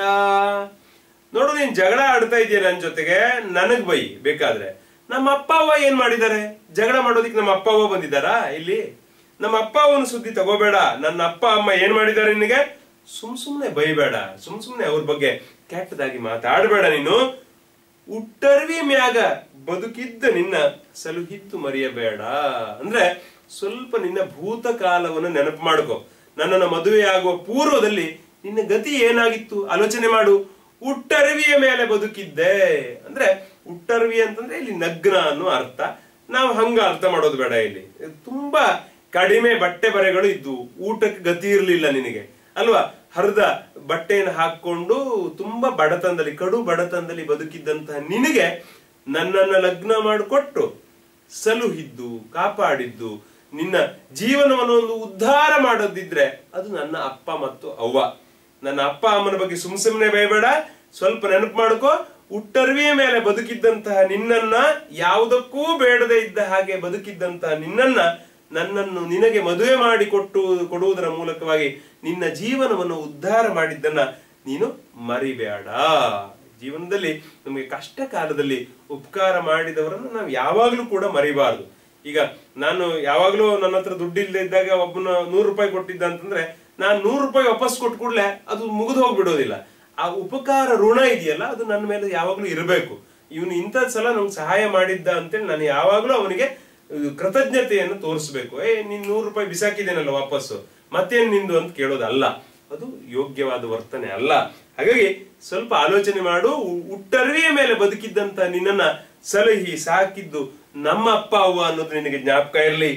ನೋಡು ನೀನ್ ಜಗಳ ಆಡ್ತಾ ಇದೀಯ ನನ್ ಜೊತೆಗೆ ನನಗ್ ಬೈ ಬೇಕಾದ್ರೆ ನಮ್ಮ ಅಪ್ಪ ಅವ್ವ ಏನ್ ಮಾಡಿದ್ದಾರೆ ಜಗಳ ಮಾಡೋದಿಕ್ ನಮ್ಮ ಅಪ್ಪ ಅವ್ವ ಬಂದಿದ್ದಾರಾ ಇಲ್ಲಿ ನಮ್ಮ ಅಪ್ಪ ಅವನ ಸುದ್ದಿ ತಗೋಬೇಡ ನನ್ನ ಅಪ್ಪ ಅಮ್ಮ ಏನ್ ಮಾಡಿದ್ದಾರೆ ನಿನಗೆ ಸುಮ್ ಸುಮ್ನೆ ಬೈಬೇಡ ಸುಮ್ ಸುಮ್ನೆ ಅವ್ರ ಬಗ್ಗೆ ಕೆಟ್ಟದಾಗಿ ಮಾತಾಡಬೇಡ ನೀನು ಉಟ್ಟರ್ವಿ ಮ್ಯಾಗ ಬದುಕಿದ್ದ ನಿನ್ನ ಸಲುಹಿತ್ತು ಮರೆಯಬೇಡ ಅಂದ್ರೆ ಸ್ವಲ್ಪ ನಿನ್ನ ಭೂತಕಾಲವನ್ನು ನೆನಪು ಮಾಡ್ಕೋ ನನ್ನನ್ನ ಮದುವೆ ಆಗುವ ಪೂರ್ವದಲ್ಲಿ ನಿನ್ನ ಗತಿ ಏನಾಗಿತ್ತು ಆಲೋಚನೆ ಮಾಡು ಉಟ್ಟರ್ವಿಯ ಮೇಲೆ ಬದುಕಿದ್ದೆ ಅಂದ್ರೆ ಉಟ್ಟರ್ವಿ ಅಂತಂದ್ರೆ ಇಲ್ಲಿ ನಗ್ನ ಅನ್ನೋ ಅರ್ಥ ನಾವು ಹಂಗ ಅರ್ಥ ಮಾಡೋದು ಬೇಡ ಇಲ್ಲಿ ತುಂಬಾ ಕಡಿಮೆ ಬಟ್ಟೆ ಬರೆಗಳು ಇದ್ದು ಊಟಕ್ಕೆ ಗತಿ ಇರ್ಲಿಲ್ಲ ನಿನಗೆ ಅಲ್ವಾ ಹರಿದ ಬಟ್ಟೆಯನ್ನು ಹಾಕೊಂಡು ತುಂಬಾ ಬಡತನದಲ್ಲಿ ಕಡು ಬಡತನದಲ್ಲಿ ಬದುಕಿದ್ದಂತಹ ನಿನಗೆ ನನ್ನನ್ನ ಲಗ್ನ ಮಾಡಿಕೊಟ್ಟು ಸಲುಹಿದ್ದು ಕಾಪಾಡಿದ್ದು ನಿನ್ನ ಜೀವನವನ್ನು ಒಂದು ಉದ್ಧಾರ ಮಾಡೋದಿದ್ರೆ ಅದು ನನ್ನ ಅಪ್ಪ ಮತ್ತು ಅವ್ವ ನನ್ನ ಅಪ್ಪ ಅಮ್ಮನ ಬಗ್ಗೆ ಸುಮ್ ಸುಮ್ನೆ ಬೈಬೇಡ ಸ್ವಲ್ಪ ನೆನಪು ಮಾಡ್ಕೋ ಉಟ್ಟರ್ವಿಯ ಮೇಲೆ ಬದುಕಿದ್ದಂತಹ ನಿನ್ನನ್ನ ಯಾವುದಕ್ಕೂ ಬೇಡದೆ ಇದ್ದ ಹಾಗೆ ಬದುಕಿದ್ದಂತಹ ನಿನ್ನನ್ನ ನನ್ನನ್ನು ನಿನಗೆ ಮದುವೆ ಮಾಡಿ ಕೊಟ್ಟು ಕೊಡುವುದರ ಮೂಲಕವಾಗಿ ನಿನ್ನ ಜೀವನವನ್ನು ಉದ್ಧಾರ ಮಾಡಿದ್ದನ್ನ ನೀನು ಮರಿಬೇಡ ಜೀವನದಲ್ಲಿ ನಮಗೆ ಕಷ್ಟ ಕಾಲದಲ್ಲಿ ಉಪಕಾರ ಮಾಡಿದವರನ್ನು ನಾವು ಯಾವಾಗಲೂ ಕೂಡ ಮರಿಬಾರದು ಈಗ ನಾನು ಯಾವಾಗ್ಲೂ ನನ್ನ ಹತ್ರ ದುಡ್ಡು ಇಲ್ಲದೆ ಇದ್ದಾಗ ಒಬ್ಬನ ನೂರು ರೂಪಾಯಿ ಕೊಟ್ಟಿದ್ದ ಅಂತಂದ್ರೆ ನಾನು ನೂರು ರೂಪಾಯಿ ವಾಪಸ್ ಕೊಟ್ಟು ಕೂಡಲೇ ಅದು ಮುಗಿದು ಹೋಗ್ಬಿಡೋದಿಲ್ಲ ಆ ಉಪಕಾರ ಋಣ ಇದೆಯಲ್ಲ ಅದು ನನ್ನ ಮೇಲೆ ಯಾವಾಗ್ಲೂ ಇರಬೇಕು ಇವನು ಇಂಥದ್ ಸಲ ನಮ್ಗೆ ಸಹಾಯ ಮಾಡಿದ್ದ ಅಂತೇಳಿ ನಾನು ಯಾವಾಗ್ಲೂ ಅವನಿಗೆ ಇದು ಕೃತಜ್ಞತೆಯನ್ನು ತೋರಿಸ್ಬೇಕು ಏ ನೀನ್ ನೂರು ರೂಪಾಯಿ ಬಿಸಾಕಿದ್ದೇನಲ್ಲ ವಾಪಸ್ಸು ಮತ್ತೇನ್ ನಿಂದು ಅಂತ ಕೇಳೋದಲ್ಲ ಅದು ಯೋಗ್ಯವಾದ ವರ್ತನೆ ಅಲ್ಲ ಹಾಗಾಗಿ ಸ್ವಲ್ಪ ಆಲೋಚನೆ ಮಾಡು ಉ- ಉಟ್ಟರ್ವಿಯ ಮೇಲೆ ಬದುಕಿದ್ದಂತ ನಿನ್ನನ್ನ ಸಲಹಿ ಸಾಕಿದ್ದು ನಮ್ಮ ಅಪ್ಪ ಅವ್ವ ಅನ್ನೋದು ನಿನಗೆ ಜ್ಞಾಪಕ ಇರಲಿ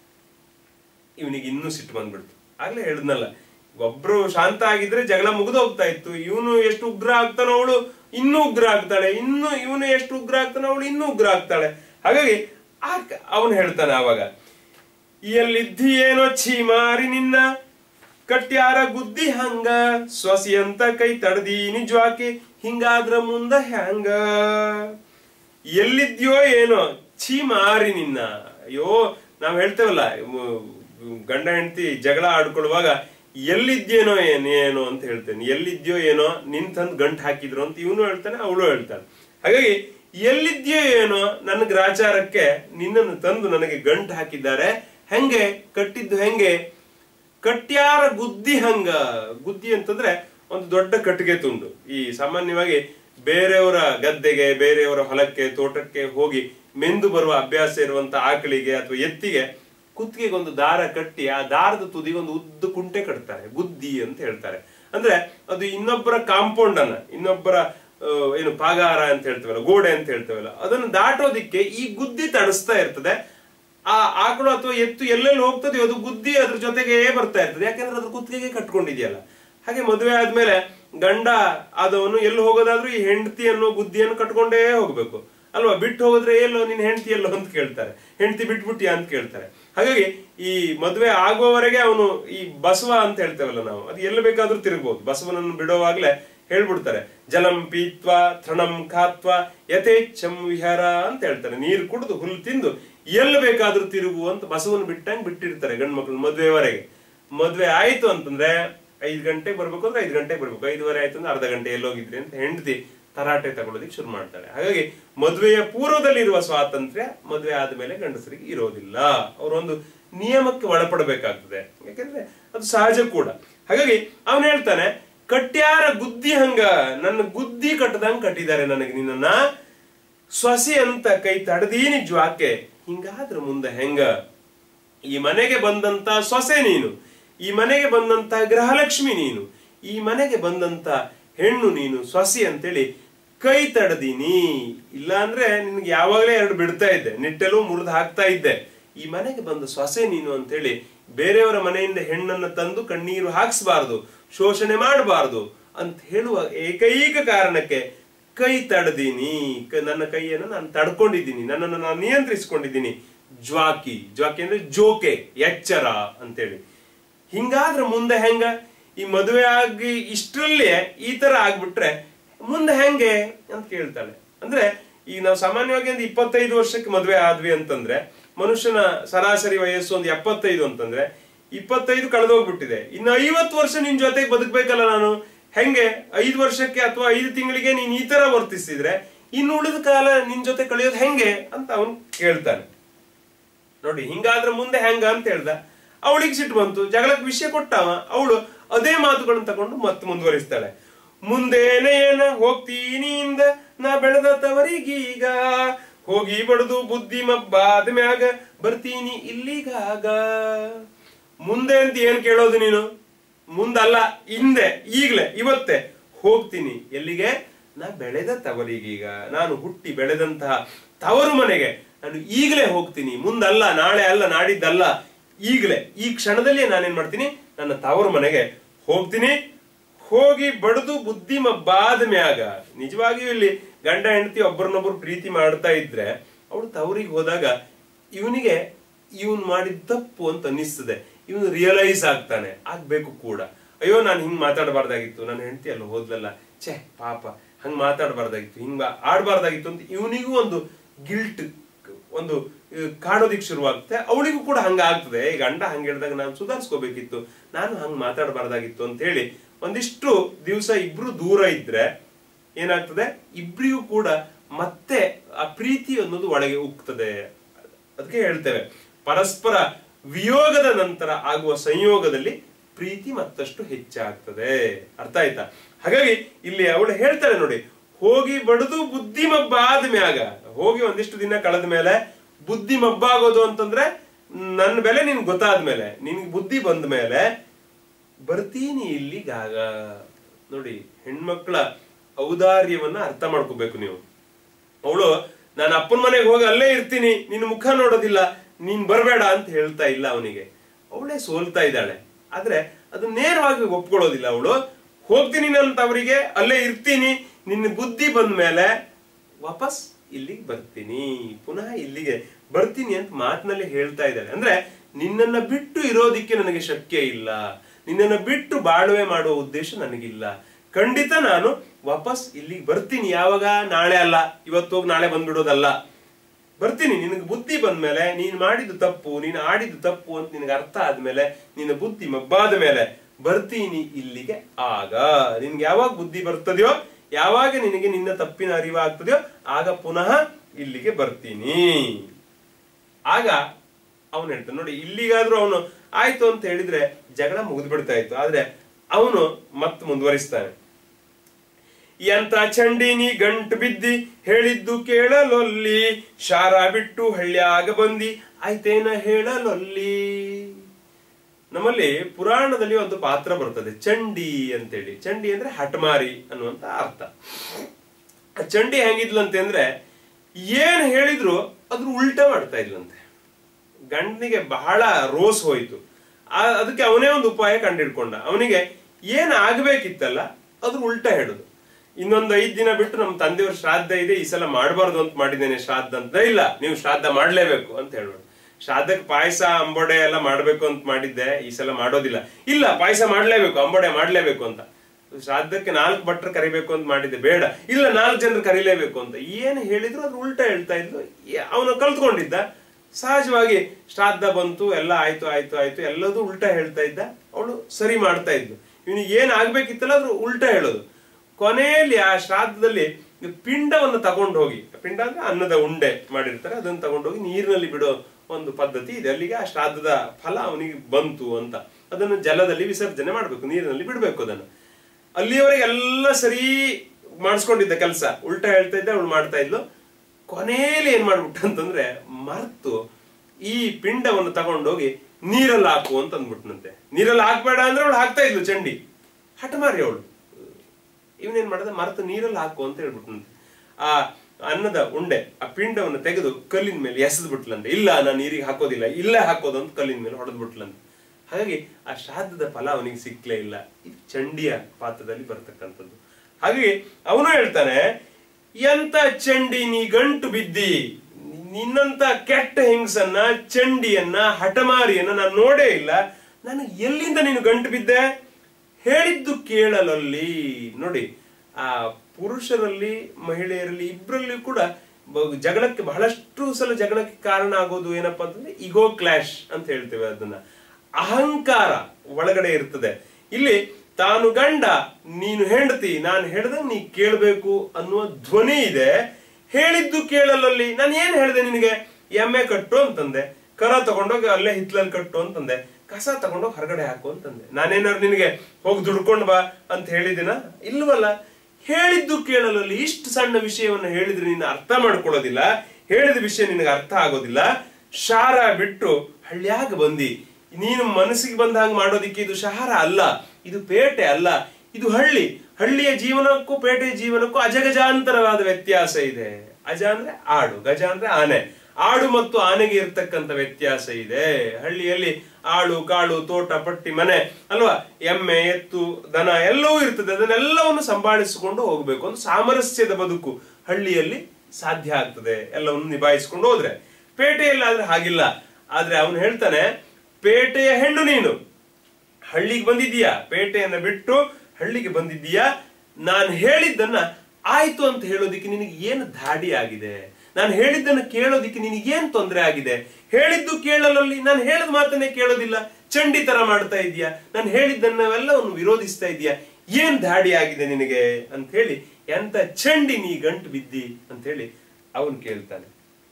ಇವನಿಗೆ ಇನ್ನೂ ಸಿಟ್ಟು ಬಂದ್ಬಿಡ್ತು ಆಗ್ಲೇ ಹೇಳಿದ್ನಲ್ಲ ಒಬ್ರು ಶಾಂತ ಆಗಿದ್ರೆ ಜಗಳ ಮುಗಿದು ಹೋಗ್ತಾ ಇತ್ತು ಇವನು ಎಷ್ಟು ಉಗ್ರ ಆಗ್ತಾನೋ ಅವಳು ಇನ್ನೂ ಉಗ್ರ ಆಗ್ತಾಳೆ ಇನ್ನು ಇವನು ಎಷ್ಟು ಉಗ್ರ ಆಗ್ತಾನೋ ಅವಳು ಇನ್ನೂ ಉಗ್ರ ಆಗ್ತಾಳೆ ಹಾಗಾಗಿ ಅವನು ಹೇಳ್ತಾನೆ ಆವಾಗ ಎಲ್ಲಿದ್ದಿ ಏನೋ ಛೀಮಾರಿ ನಿನ್ನ ಕಟ್ಯಾರ ಗುದ್ದಿ ಹಂಗ ಸ್ವಸಿ ಅಂತ ಕೈ ತಡ್ದಿ ನಿಜವಾಕಿ ಹಿಂಗಾದ್ರ ಮುಂದ ಹ್ಯಾಂಗ ಎಲ್ಲಿದ್ಯೋ ಏನೋ ಛೀ ಮಾರಿ ನಿನ್ನ ಅಯ್ಯೋ ನಾವ್ ಹೇಳ್ತೇವಲ್ಲ ಮ್, ಗಂಡ ಹೆಂಡತಿ ಜಗಳ ಆಡ್ಕೊಳ್ಳುವಾಗ ಎಲ್ಲಿದ್ಯೇನೋ ಏನೇನೋ ಅಂತ ಹೇಳ್ತೇನೆ ಎಲ್ಲಿದ್ಯೋ ಏನೋ ನಿನ್ ತಂದು ಗಂಟು ಹಾಕಿದ್ರು ಅಂತ ಇವನು ಹೇಳ್ತಾನೆ ಅವಳು ಹೇಳ್ತಾನೆ ಹಾಗಾಗಿ ಎಲ್ಲಿದ್ಯೋ ಏನೋ ನನ್ನ ಗ್ರಾಚಾರಕ್ಕೆ ನಿನ್ನನ್ನು ತಂದು ನನಗೆ ಗಂಟು ಹಾಕಿದ್ದಾರೆ ಹೆಂಗೆ ಕಟ್ಟಿದ್ದು ಹೆಂಗೆ ಕಟ್ಯಾರ ಗುದ್ದಿ ಹಂಗ ಗುದ್ದಿ ಅಂತಂದ್ರೆ ಒಂದು ದೊಡ್ಡ ಕಟ್ಟಿಗೆ ತುಂಡು ಈ ಸಾಮಾನ್ಯವಾಗಿ ಬೇರೆಯವರ ಗದ್ದೆಗೆ ಬೇರೆಯವರ ಹೊಲಕ್ಕೆ ತೋಟಕ್ಕೆ ಹೋಗಿ ಮೆಂದು ಬರುವ ಅಭ್ಯಾಸ ಇರುವಂತ ಆಕಳಿಗೆ ಅಥವಾ ಎತ್ತಿಗೆ ಕುತ್ತಿಗೆಗೆ ಒಂದು ದಾರ ಕಟ್ಟಿ ಆ ದಾರದ ತುದಿಗೆ ಒಂದು ಉದ್ದ ಕುಂಟೆ ಕಟ್ತಾರೆ ಗುದ್ದಿ ಅಂತ ಹೇಳ್ತಾರೆ ಅಂದ್ರೆ ಅದು ಇನ್ನೊಬ್ಬರ ಕಾಂಪೌಂಡ್ ಅನ್ನ ಇನ್ನೊಬ್ಬರ ಆ, ಏನು ಪಾಗಾರ ಅಂತ ಹೇಳ್ತೇವಲ್ಲ ಗೋಡೆ ಅಂತ ಹೇಳ್ತೇವಲ್ಲ ಅದನ್ನು ದಾಟೋದಿಕ್ಕೆ ಈ ಗುದ್ದಿ ತಡಿಸ್ತಾ ಇರ್ತದೆ ಆ ಆಕಳು ಅಥವಾ ಎತ್ತು ಎಲ್ಲೆಲ್ಲಿ ಹೋಗ್ತದೆ ಅದು ಗುದ್ದಿ ಅದ್ರ ಜೊತೆಗೆ ಬರ್ತಾ ಇರ್ತದೆ ಯಾಕಂದ್ರೆ ಅದ್ರ ಕುತ್ತಿಗೆಗೆ ಕಟ್ಕೊಂಡಿದೆಯಲ್ಲ ಹಾಗೆ ಮದುವೆ ಆದ್ಮೇಲೆ ಗಂಡ ಆದವನು ಎಲ್ಲಿ ಹೋಗೋದಾದ್ರೂ ಈ ಹೆಂಡತಿ ಅನ್ನೋ ಗುದ್ದಿಯನ್ನು ಕಟ್ಕೊಂಡೇ ಹೋಗ್ಬೇಕು ಅಲ್ವಾ ಬಿಟ್ಟು ಹೋದ್ರೆ ಎಲ್ಲೋ ನಿನ್ ಹೆಂಡತಿ ಎಲ್ಲೋ ಅಂತ ಕೇಳ್ತಾರೆ ಹೆಂಡತಿ ಬಿಟ್ಬಿಟ್ಟಿಯಾ ಅಂತ ಕೇಳ್ತಾರೆ ಹಾಗಾಗಿ ಈ ಮದುವೆ ಆಗುವವರೆಗೆ ಅವನು ಈ ಬಸವ ಅಂತ ಹೇಳ್ತೇವಲ್ಲ ನಾವು ಅದು ಎಲ್ಲಿ ಬೇಕಾದ್ರೂ ತಿರುಗ್ಬೋದು ಬಸವನನ್ನು ಬಿಡುವಾಗ್ಲೇ ಹೇಳ್ಬಿಡ್ತಾರೆ ಜಲಂ ಪೀತ್ವ ತೃಣಂ ಖಾತ್ವ ಯಥೇಚ್ಛಂ ವಿಹಾರ ಅಂತ ಹೇಳ್ತಾರೆ ನೀರು ಕುಡಿದು ಹುಲ್ಲು ತಿಂದು ಎಲ್ಲಿ ಬೇಕಾದ್ರೂ ತಿರುಗು ಅಂತ ಬಸವನ್ ಬಿಟ್ಟಂಗ್ ಬಿಟ್ಟಿರ್ತಾರೆ ಗಂಡ್ ಮಕ್ಳು ಮದ್ವೆವರೆಗೆ ಮದ್ವೆ ಆಯ್ತು ಅಂತಂದ್ರೆ ಐದ್ ಗಂಟೆಗೆ ಬರ್ಬೇಕು ಅಂದ್ರೆ ಐದ್ ಗಂಟೆಗೆ ಬರ್ಬೇಕು ಐದುವರೆ ಆಯ್ತು ಅಂದ್ರೆ ಅರ್ಧ ಗಂಟೆ ಎಲ್ಲೋಗಿದ್ರಿ ಅಂತ ಹೆಂಡತಿ ತರಾಟೆ ತಗೊಳ್ಳೋದಿಕ್ ಶುರು ಮಾಡ್ತಾಳೆ ಹಾಗಾಗಿ ಮದುವೆಯ ಪೂರ್ವದಲ್ಲಿ ಇರುವ ಸ್ವಾತಂತ್ರ್ಯ ಮದುವೆ ಆದ್ಮೇಲೆ ಗಂಡಸರಿಗೆ ಇರೋದಿಲ್ಲ ಅವರೊಂದು ನಿಯಮಕ್ಕೆ ಒಳಪಡಬೇಕಾಗ್ತದೆ ಯಾಕಂದ್ರೆ ಅದು ಸಹಜ ಕೂಡ ಹಾಗಾಗಿ ಅವನು ಹೇಳ್ತಾನೆ ಕಟ್ಯಾರ ಗುದ್ದಿ ಹಂಗ ನನ್ನ ಗುದ್ದಿ ಕಟ್ಟದಂಗ್ ಕಟ್ಟಿದ್ದಾರೆ ನನಗೆ ನಿನ್ನನ್ನ ಸೊಸೆ ಅಂತ ಕೈ ತಡದೀನಿ ಜ್ವಾಕೆ ಹಿಂಗಾದ್ರ ಮುಂದೆ ಹೆಂಗ ಈ ಮನೆಗೆ ಬಂದಂತ ಸೊಸೆ ನೀನು ಈ ಮನೆಗೆ ಬಂದಂತ ಗೃಹಲಕ್ಷ್ಮಿ ನೀನು ಈ ಮನೆಗೆ ಬಂದಂತ ಹೆಣ್ಣು ನೀನು ಸೊಸೆ ಅಂತೇಳಿ ಕೈ ತಡದೀನಿ ಇಲ್ಲ ಅಂದ್ರೆ ನಿನ್ಗೆ ಯಾವಾಗಲೇ ಎರಡು ಬಿಡ್ತಾ ಇದ್ದೆ ನಿಟ್ಟೆಲು ಮುರಿದು ಹಾಕ್ತಾ ಇದ್ದೆ ಈ ಮನೆಗೆ ಬಂದ ಸೊಸೆ ನೀನು ಅಂತೇಳಿ ಬೇರೆಯವರ ಮನೆಯಿಂದ ಹೆಣ್ಣನ್ನು ತಂದು ಕಣ್ಣೀರು ಹಾಕ್ಸ್ಬಾರ್ದು ಶೋಷಣೆ ಮಾಡಬಾರ್ದು ಅಂತ ಹೇಳುವ ಏಕೈಕ ಕಾರಣಕ್ಕೆ ಕೈ ತಡದೀನಿ ಕ- ನನ್ನ ಕೈಯನ್ನು ನಾನು ತಡ್ಕೊಂಡಿದ್ದೀನಿ ನನ್ನನ್ನು ನಾನು ನಿಯಂತ್ರಿಸಿಕೊಂಡಿದ್ದೀನಿ ಜ್ವಾಕಿ ಜ್ವಾಕಿ ಅಂದ್ರೆ ಜೋಕೆ ಎಚ್ಚರ ಅಂತೇಳಿ ಹಿಂಗಾದ್ರೆ ಮುಂದೆ ಹೆಂಗ ಈ ಮದುವೆ ಆಗಿ ಇಷ್ಟರಲ್ಲೇ ಈ ತರ ಆಗ್ಬಿಟ್ರೆ ಮುಂದೆ ಹೆಂಗೆ ಅಂತ ಕೇಳ್ತಾಳೆ ಅಂದ್ರೆ ಈಗ ನಾವು ಸಾಮಾನ್ಯವಾಗಿ ಒಂದು ಇಪ್ಪತ್ತೈದು ವರ್ಷಕ್ಕೆ ಮದುವೆ ಆದ್ವಿ ಅಂತಂದ್ರೆ ಮನುಷ್ಯನ ಸರಾಸರಿ ವಯಸ್ಸು ಒಂದು ಎಪ್ಪತ್ತೈದು ಅಂತಂದ್ರೆ ಇಪ್ಪತ್ತೈದು ಕಳೆದೋಗ್ಬಿಟ್ಟಿದೆ ಇನ್ನು ಐವತ್ತು ವರ್ಷ ನಿನ್ ಜೊತೆಗೆ ಬದುಕ್ಬೇಕಲ್ಲ ನಾನು ಹೆಂಗೆ ಐದು ವರ್ಷಕ್ಕೆ ಅಥವಾ ಐದು ತಿಂಗಳಿಗೆ ನೀನ್ ಈ ತರ ವರ್ತಿಸಿದ್ರೆ ಇನ್ನು ಉಳಿದ ಕಾಲ ನಿನ್ ಜೊತೆ ಕಳೆಯೋದು ಹೆಂಗೆ ಅಂತ ಅವನು ಕೇಳ್ತಾನೆ ನೋಡಿ ಹಿಂಗಾದ್ರೆ ಮುಂದೆ ಹೆಂಗ ಅಂತ ಹೇಳ್ದ ಅವಳಿಗೆ ಸಿಟ್ಟು ಬಂತು ಜಗಳಕ್ಕೆ ವಿಷಯ ಕೊಟ್ಟವ ಅವಳು ಅದೇ ಮಾತುಗಳನ್ನ ತಗೊಂಡು ಮತ್ತೆ ಮುಂದುವರಿಸ್ತಾಳೆ ಮುಂದೇನೆ ಏನ ಹೋಗ್ತೀನಿ ಇಂದ ನಾ ಬೆಳೆದ ತವರಿಗೀಗ ಹೋಗಿ ಬಡದು ಬುದ್ಧಿ ಮಬ್ಬಾದ ಮ್ಯಾಗ ಬರ್ತೀನಿ ಇಲ್ಲಿಗಾಗ ಮುಂದೆ ಅಂತ ಏನ್ ಕೇಳೋದು ನೀನು ಮುಂದಲ್ಲ ಹಿಂದೆ ಈಗ್ಲೇ ಇವತ್ತೇ ಹೋಗ್ತೀನಿ ಎಲ್ಲಿಗೆ ನಾ ಬೆಳೆದ ತವರಿಗೀಗ ನಾನು ಹುಟ್ಟಿ ಬೆಳೆದಂತಹ ತವರು ಮನೆಗೆ ನಾನು ಈಗಲೇ ಹೋಗ್ತೀನಿ ಮುಂದಲ್ಲ ನಾಳೆ ಅಲ್ಲ ನಾಡಿದ್ದಲ್ಲ ಈಗಲೇ ಈ ಕ್ಷಣದಲ್ಲಿ ನಾನೇನ್ ಮಾಡ್ತೀನಿ ನನ್ನ ತವರು ಮನೆಗೆ ಹೋಗ್ತೀನಿ ಹೋಗಿ ಬಡದು ಬುದ್ಧಿ ಮಬ್ಬಾದ ಮ್ಯಾಗ ನಿಜವಾಗಿಯೂ ಇಲ್ಲಿ ಗಂಡ ಹೆಂಡತಿ ಒಬ್ಬರನ್ನೊಬ್ರು ಪ್ರೀತಿ ಮಾಡ್ತಾ ಇದ್ರೆ ಅವಳು ತವರಿಗೆ ಹೋದಾಗ ಇವನಿಗೆ ಇವನ್ ಮಾಡಿದ ತಪ್ಪು ಅಂತ ಅನ್ನಿಸ್ತದೆ ಇವನು ರಿಯಲೈಸ್ ಆಗ್ತಾನೆ ಆಗ್ಬೇಕು ಕೂಡ ಅಯ್ಯೋ ನಾನು ಹಿಂಗ್ ಮಾತಾಡಬಾರ್ದಾಗಿತ್ತು ನನ್ನ ಹೆಂಡತಿ ಅಲ್ಲಿ ಹೋದ್ಲಲ್ಲ ಛೇ ಪಾಪ ಹಂಗ್ ಮಾತಾಡಬಾರ್ದಾಗಿತ್ತು ಹಿಂಗ ಆಡ್ಬಾರ್ದಾಗಿತ್ತು ಅಂತ ಇವನಿಗೂ ಒಂದು ಗಿಲ್ಟ್ ಒಂದು ಆ, ಕಾಡೋದಿಕ್ ಶುರುವಾಗುತ್ತೆ ಅವಳಿಗೂ ಕೂಡ ಹಂಗ ಆಗ್ತದೆ ಈ ಗಂಡ ಹಂಗ ಹೇಳಿದಾಗ ನಾನು ಸುಧಾರಿಸ್ಕೋಬೇಕಿತ್ತು ನಾನು ಹಂಗ್ ಮಾತಾಡಬಾರ್ದಾಗಿತ್ತು ಅಂತ ಹೇಳಿ ಒಂದಿಷ್ಟು ದಿವಸ ಇಬ್ರು ದೂರ ಇದ್ರೆ ಏನಾಗ್ತದೆ ಇಬ್ರಿಗೂ ಕೂಡ ಮತ್ತೆ ಆ ಪ್ರೀತಿ ಅನ್ನೋದು ಒಳಗೆ ಉಕ್ತದೆ ಅದಕ್ಕೆ ಹೇಳ್ತೇವೆ ಪರಸ್ಪರ ವಿಯೋಗದ ನಂತರ ಆಗುವ ಸಂಯೋಗದಲ್ಲಿ ಪ್ರೀತಿ ಮತ್ತಷ್ಟು ಹೆಚ್ಚಾಗ್ತದೆ ಅರ್ಥ ಆಯ್ತಾ ಹಾಗಾಗಿ ಇಲ್ಲಿ ಅವಳು ಹೇಳ್ತಾಳೆ ನೋಡಿ ಹೋಗಿ ಬಡದು ಬುದ್ಧಿ ಮಬ್ಬಾದ ಮ್ಯಾಗ ಹೋಗಿ ಒಂದಿಷ್ಟು ದಿನ ಕಳೆದ ಮೇಲೆ ಬುದ್ಧಿ ಮಬ್ಬಾಗೋದು ಅಂತಂದ್ರೆ ನನ್ನ ಬೆಲೆ ನಿನ್ಗೆ ಗೊತ್ತಾದ್ಮೇಲೆ ನಿನ್ಗೆ ಬುದ್ಧಿ ಬಂದ ಮೇಲೆ ಬರ್ತೀನಿ ಇಲ್ಲಿಗಾಗ ನೋಡಿ ಹೆಣ್ಮಕ್ಳ ಔದಾರ್ಯವನ್ನ ಅರ್ಥ ಮಾಡ್ಕೋಬೇಕು ನೀವು ಅವಳು ನಾನು ಅಪ್ಪನ ಮನೆಗೆ ಹೋಗಿ ಅಲ್ಲೇ ಇರ್ತೀನಿ ನಿನ್ನ ಮುಖ ನೋಡೋದಿಲ್ಲ ನೀನ್ ಬರಬೇಡ ಅಂತ ಹೇಳ್ತಾ ಇಲ್ಲ ಅವನಿಗೆ ಅವಳೇ ಸೋಲ್ತಾ ಇದ್ದಾಳೆ ಆದ್ರೆ ಅದು ನೇರವಾಗಿ ಒಪ್ಕೊಳ್ಳೋದಿಲ್ಲ ಅವಳು ಹೋಗ್ತೀನಿ ನಾನು ಅವರಿಗೆ ಅಲ್ಲೇ ಇರ್ತೀನಿ ನಿನ್ನ ಬುದ್ಧಿ ಬಂದ ಮೇಲೆ ವಾಪಸ್ ಇಲ್ಲಿಗೆ ಬರ್ತೀನಿ ಪುನಃ ಇಲ್ಲಿಗೆ ಬರ್ತೀನಿ ಅಂತ ಮಾತಿನಲ್ಲಿ ಹೇಳ್ತಾ ಇದ್ದಾಳೆ ಅಂದ್ರೆ ನಿನ್ನನ್ನ ಬಿಟ್ಟು ಇರೋದಿಕ್ಕೆ ನನಗೆ ಶಕ್ಯ ಇಲ್ಲ ನಿನ್ನನ್ನ ಬಿಟ್ಟು ಬಾಳ್ವೆ ಮಾಡುವ ಉದ್ದೇಶ ನನಗಿಲ್ಲ ಖಂಡಿತ ನಾನು ವಾಪಸ್ ಇಲ್ಲಿಗೆ ಬರ್ತೀನಿ ಯಾವಾಗ ನಾಳೆ ಅಲ್ಲ ಇವತ್ತು ಹೋಗಿ ನಾಳೆ ಬಂದ್ಬಿಡೋದಲ್ಲ ಬರ್ತೀನಿ ನಿನಗೆ ಬುದ್ಧಿ ಬಂದ್ಮೇಲೆ ನೀನ್ ಮಾಡಿದ್ದು ತಪ್ಪು ನೀನು ಆಡಿದ್ದು ತಪ್ಪು ಅಂತ ನಿನಗೆ ಅರ್ಥ ಆದ್ಮೇಲೆ ನಿನ್ನ ಬುದ್ಧಿ ಮಬ್ಬಾದ ಮೇಲೆ ಬರ್ತೀನಿ ಇಲ್ಲಿಗೆ ಆಗ ನಿನ್ಗೆ ಯಾವಾಗ ಬುದ್ಧಿ ಬರ್ತದೆಯೋ ಯಾವಾಗ ನಿನಗೆ ನಿನ್ನ ತಪ್ಪಿನ ಅರಿವಾಗ್ತದೆಯೋ ಆಗ ಪುನಃ ಇಲ್ಲಿಗೆ ಬರ್ತೀನಿ ಆಗ ಅವನು ಹೇಳ್ತಾನೆ ನೋಡಿ ಇಲ್ಲಿಗಾದ್ರೂ ಅವನು ಆಯ್ತು ಅಂತ ಹೇಳಿದ್ರೆ ಜಗಳ ಮುಗಿದು ಬಿಡ್ತಾ ಇತ್ತು ಆದ್ರೆ ಅವನು ಮತ್ತೆ ಮುಂದುವರಿಸ್ತಾನೆ ಎಂತ ಚಂಡಿನಿ ಗಂಟು ಬಿದ್ದಿ ಹೇಳಿದ್ದು ಕೇಳಲೊಲ್ಲಿ ಶಾರ ಬಿಟ್ಟು ಹಳ್ಳಿಯಾಗ ಬಂದಿ ಆಯ್ತೇನ ಹೇಳಲೊಲ್ಲಿ ನಮ್ಮಲ್ಲಿ ಪುರಾಣದಲ್ಲಿ ಒಂದು ಪಾತ್ರ ಬರ್ತದೆ ಚಂಡಿ ಅಂತೇಳಿ ಚಂಡಿ ಅಂದ್ರೆ ಹಠಮಾರಿ ಅನ್ನುವಂತ ಅರ್ಥ ಆ ಚಂಡಿ ಹೆಂಗಿದ್ಲಂತೆ ಅಂದ್ರೆ ಏನ್ ಹೇಳಿದ್ರು ಅದ್ರ ಉಲ್ಟ ಮಾಡ್ತಾ ಇದ್ಲಂತೆ ಗಂಡನಿಗೆ ಬಹಳ ರೋಸ್ ಹೋಯ್ತು ಆ- ಅದಕ್ಕೆ ಅವನೇ ಒಂದು ಉಪಾಯ ಕಂಡಿಡ್ಕೊಂಡ ಅವನಿಗೆ ಏನ್ ಆಗ್ಬೇಕಿತ್ತಲ್ಲ ಅದ್ರ ಉಲ್ಟ ಹೇಳುದು ಇನ್ನೊಂದು ಐದ್ ದಿನ ಬಿಟ್ಟು ನಮ್ಮ ತಂದೆಯವ್ರ ಶ್ರಾದ್ದ ಇದೆ ಈ ಸಲ ಮಾಡಬಾರ್ದು ಅಂತ ಮಾಡಿದ್ದೇನೆ ಶ್ರಾದ್ದ ಅಂತ ಇಲ್ಲ ನೀವು ಶ್ರಾದ್ದ ಮಾಡ್ಲೇಬೇಕು ಅಂತ ಹೇಳೋದು ಶ್ರಾದ್ದಕ್ಕೆ ಪಾಯಸ ಅಂಬೊಡೆ ಎಲ್ಲ ಮಾಡ್ಬೇಕು ಅಂತ ಮಾಡಿದ್ದೆ ಈ ಸಲ ಮಾಡೋದಿಲ್ಲ ಇಲ್ಲ ಪಾಯಸ ಮಾಡ್ಲೇಬೇಕು ಅಂಬೊಡೆ ಮಾಡ್ಲೇಬೇಕು ಅಂತ ಶ್ರಾದ್ದಕ್ಕೆ ನಾಲ್ಕು ಭಟ್ರು ಕರಿಬೇಕು ಅಂತ ಮಾಡಿದ್ದೆ ಬೇಡ ಇಲ್ಲ ನಾಲ್ಕು ಜನರು ಕರಿಲೇಬೇಕು ಅಂತ ಏನ್ ಹೇಳಿದ್ರು ಅದ್ರ ಉಲ್ಟಾ ಹೇಳ್ತಾ ಇದ್ಲು ಅವನು ಕಲ್ತ್ಕೊಂಡಿದ್ದ ಸಹಜವಾಗಿ ಶ್ರಾದ್ದ ಬಂತು ಎಲ್ಲ ಆಯ್ತು ಆಯ್ತು ಆಯ್ತು ಎಲ್ಲದೂ ಉಲ್ಟಾ ಹೇಳ್ತಾ ಇದ್ದ ಅವಳು ಸರಿ ಮಾಡ್ತಾ ಇದ್ಲು ಇವನಿಗೆ ಏನ್ ಆಗ್ಬೇಕಿತ್ತಲ್ಲ ಅದ್ರ ಉಲ್ಟಾ ಹೇಳೋದು ಕೊನೆಯಲ್ಲಿ ಆ ಶ್ರಾದ್ದದಲ್ಲಿ ಪಿಂಡವನ್ನು ತಗೊಂಡು ಹೋಗಿ ಪಿಂಡ ಅಂದ್ರೆ ಅನ್ನದ ಉಂಡೆ ಮಾಡಿರ್ತಾರೆ ಅದನ್ನ ತಗೊಂಡೋಗಿ ನೀರಿನಲ್ಲಿ ಬಿಡೋ ಒಂದು ಪದ್ಧತಿ ಇದೆ ಅಲ್ಲಿಗೆ ಆ ಶ್ರಾದ್ದದ ಫಲ ಅವನಿಗೆ ಬಂತು ಅಂತ ಅದನ್ನು ಜಲದಲ್ಲಿ ವಿಸರ್ಜನೆ ಮಾಡ್ಬೇಕು ನೀರಿನಲ್ಲಿ ಬಿಡ್ಬೇಕು ಅದನ್ನು ಅಲ್ಲಿಯವರೆಗೆ ಎಲ್ಲ ಸರಿ ಮಾಡಿಸ್ಕೊಂಡಿದ್ದ ಕೆಲಸ ಉಲ್ಟಾ ಹೇಳ್ತಾ ಇದ್ದ ಅವಳು ಮಾಡ್ತಾ ಇದ್ಲು ಕೊನೆಯಲ್ಲಿ ಏನ್ ಮಾಡ್ಬಿಟ್ಟ ಅಂತಂದ್ರೆ ಮರ್ತು ಈ ಪಿಂಡವನ್ನು ತಗೊಂಡೋಗಿ ನೀರಲ್ಲಿ ಹಾಕು ಅಂತ ಅಂದ್ಬಿಟ್ನಂತೆ ನೀರಲ್ಲಿ ಹಾಕ್ಬೇಡ ಅಂದ್ರೆ ಅವಳು ಹಾಕ್ತಾ ಇದ್ಲು ಚಂಡಿ ಹಠಮಾರಿ ಅವಳು ಇವನೇನ್ ಮಾಡಿದ ಮರೆತು ನೀರಲ್ಲಿ ಹಾಕು ಅಂತ ಹೇಳ್ಬಿಟ್ನಂತೆ ಆ ಅನ್ನದ ಉಂಡೆ ಆ ಪಿಂಡವನ್ನು ತೆಗೆದು ಕಲ್ಲಿನ ಮೇಲೆ ಎಸೆದು ಬಿಟ್ಲಂತೆ ಇಲ್ಲ ನಾನು ನೀರಿಗೆ ಹಾಕೋದಿಲ್ಲ ಇಲ್ಲೇ ಹಾಕೋದು ಅಂತ ಕಲ್ಲಿನ ಮೇಲೆ ಹೊಡೆದು ಬಿಟ್ಲಂತೆ ಹಾಗಾಗಿ ಆ ಶ್ರಾದ್ದದ ಫಲ ಅವನಿಗೆ ಸಿಕ್ಲೇ ಇಲ್ಲ ಇದು ಚಂಡಿಯ ಪಾತ್ರದಲ್ಲಿ ಬರ್ತಕ್ಕಂಥದ್ದು ಹಾಗಾಗಿ ಅವನು ಹೇಳ್ತಾನೆ ಎಂತ ಚಂಡಿ ನೀ ಗಂಟು ಬಿದ್ದಿ ನಿನ್ನಂತ ಕೆಟ್ಟ ಹೆಂಗಸನ್ನ ಚಂಡಿಯನ್ನ ಹಠಮಾರಿಯನ್ನ ನಾನು ನೋಡೇ ಇಲ್ಲ ನಾನು ಎಲ್ಲಿಂದ ನೀನು ಗಂಟು ಬಿದ್ದೆ ಹೇಳಿದ್ದು ಕೇಳಲಲ್ಲಿ ನೋಡಿ ಆ ಪುರುಷರಲ್ಲಿ ಮಹಿಳೆಯರಲ್ಲಿ ಇಬ್ಬರಲ್ಲಿ ಕೂಡ ಬ- ಜಗಳಕ್ಕೆ ಬಹಳಷ್ಟು ಸಲ ಜಗಳಕ್ಕೆ ಕಾರಣ ಆಗೋದು ಏನಪ್ಪಾ ಅಂತಂದ್ರೆ ಇಗೋ ಕ್ಲಾಶ್ ಅಂತ ಹೇಳ್ತೇವೆ ಅದನ್ನ ಅಹಂಕಾರ ಒಳಗಡೆ ಇರ್ತದೆ ಇಲ್ಲಿ ತಾನು ಗಂಡ ನೀನು ಹೆಂಡತಿ ನಾನು ಹೇಳ್ದಂಗ್ ನೀ ಕೇಳಬೇಕು ಅನ್ನುವ ಧ್ವನಿ ಇದೆ ಹೇಳಿದ್ದು ಕೇಳಲಲ್ಲಿ ನಾನು ಏನ್ ಹೇಳಿದೆ ನಿನಗೆ ಎಮ್ಮೆ ಕಟ್ಟು ಅಂತಂದೆ ಕರ ತಗೊಂಡೋಗಿ ಅಲ್ಲೇ ಹಿತ್ಲಲ್ಲಿ ಕಟ್ಟು ಅಂತಂದೆ ಕಸ ತಗೊಂಡೋಗಿ ಹೊರಗಡೆ ಹಾಕು ಅಂತಂದೆ ನಾನೇನಾದ್ರು ನಿನಗೆ ಹೋಗಿ ದುಡ್ಕೊಂಡ್ ಬಾ ಅಂತ ಹೇಳಿದಿನ ಇಲ್ವಲ್ಲ ಹೇಳಿದ್ದು ಕೇಳಲಲ್ಲಿ ಇಷ್ಟು ಸಣ್ಣ ವಿಷಯವನ್ನು ಹೇಳಿದ್ರೆ ನೀನು ಅರ್ಥ ಮಾಡ್ಕೊಳ್ಳೋದಿಲ್ಲ ಹೇಳಿದ ವಿಷಯ ನಿನಗೆ ಅರ್ಥ ಆಗೋದಿಲ್ಲ ಶಾರ ಬಿಟ್ಟು ಹಳ್ಳಿಯಾಗ ಬಂದಿ ನೀನು ಮನಸ್ಸಿಗೆ ಬಂದ ಹಾಗೆ ಮಾಡೋದಿಕ್ಕೆ ಇದು ಶಹರ ಅಲ್ಲ ಇದು ಪೇಟೆ ಅಲ್ಲ ಇದು ಹಳ್ಳಿ ಹಳ್ಳಿಯ ಜೀವನಕ್ಕೂ ಪೇಟೆಯ ಜೀವನಕ್ಕೂ ಅಜಗಜಾಂತರವಾದ ವ್ಯತ್ಯಾಸ ಇದೆ ಅಜ ಅಂದ್ರೆ ಆಡು ಗಜ ಅಂದ್ರೆ ಆನೆ ಆಡು ಮತ್ತು ಆನೆಗೆ ಇರ್ತಕ್ಕಂಥ ವ್ಯತ್ಯಾಸ ಇದೆ ಹಳ್ಳಿಯಲ್ಲಿ ಆಳು ಕಾಳು ತೋಟ ಪಟ್ಟಿ ಮನೆ ಅಲ್ವಾ ಎಮ್ಮೆ ಎತ್ತು ದನ ಎಲ್ಲವೂ ಇರ್ತದೆ ಅದನ್ನೆಲ್ಲವನ್ನು ಸಂಭಾಳಿಸಿಕೊಂಡು ಹೋಗ್ಬೇಕು ಒಂದು ಸಾಮರಸ್ಯದ ಬದುಕು ಹಳ್ಳಿಯಲ್ಲಿ ಸಾಧ್ಯ ಆಗ್ತದೆ ಎಲ್ಲವನ್ನು ನಿಭಾಯಿಸಿಕೊಂಡು ಹೋದ್ರೆ ಪೇಟೆಯಲ್ಲಿ ಆದ್ರೆ ಹಾಗಿಲ್ಲ ಆದ್ರೆ ಅವನು ಹೇಳ್ತಾನೆ ಪೇಟೆಯ ಹೆಣ್ಣು ನೀನು ಹಳ್ಳಿಗೆ ಬಂದಿದ್ದೀಯಾ ಪೇಟೆಯನ್ನ ಬಿಟ್ಟು ಹಳ್ಳಿಗೆ ಬಂದಿದ್ದೀಯಾ ನಾನು ಹೇಳಿದ್ದನ್ನ ಆಯ್ತು ಅಂತ ಹೇಳೋದಿಕ್ಕೆ ನಿನಗೆ ಏನು ಧಾಡಿ ಆಗಿದೆ ನಾನು ಹೇಳಿದ್ದನ್ನ ಕೇಳೋದಿಕ್ಕೆ ನಿನಗೆ ಏನ್ ತೊಂದರೆ ಆಗಿದೆ ಹೇಳಿದ್ದು ಕೇಳಲಲ್ಲಿ ನಾನು ಹೇಳಿದ ಮಾತನ್ನೇ ಕೇಳೋದಿಲ್ಲ ಚಂಡಿ ತರ ಮಾಡ್ತಾ ಇದೀಯಾ ನಾನು ಹೇಳಿದ್ದನ್ನೆಲ್ಲವನ್ನು ವಿರೋಧಿಸ್ತಾ ಇದೀಯಾ ಏನ್ ಧಾಡಿ ಆಗಿದೆ ನಿನಗೆ ಅಂತ ಹೇಳಿ ಎಂತ ಚಂಡಿ ನೀ ಗಂಟು ಬಿದ್ದಿ ಅಂತ ಹೇಳಿ ಅವನು ಕೇಳ್ತಾನೆ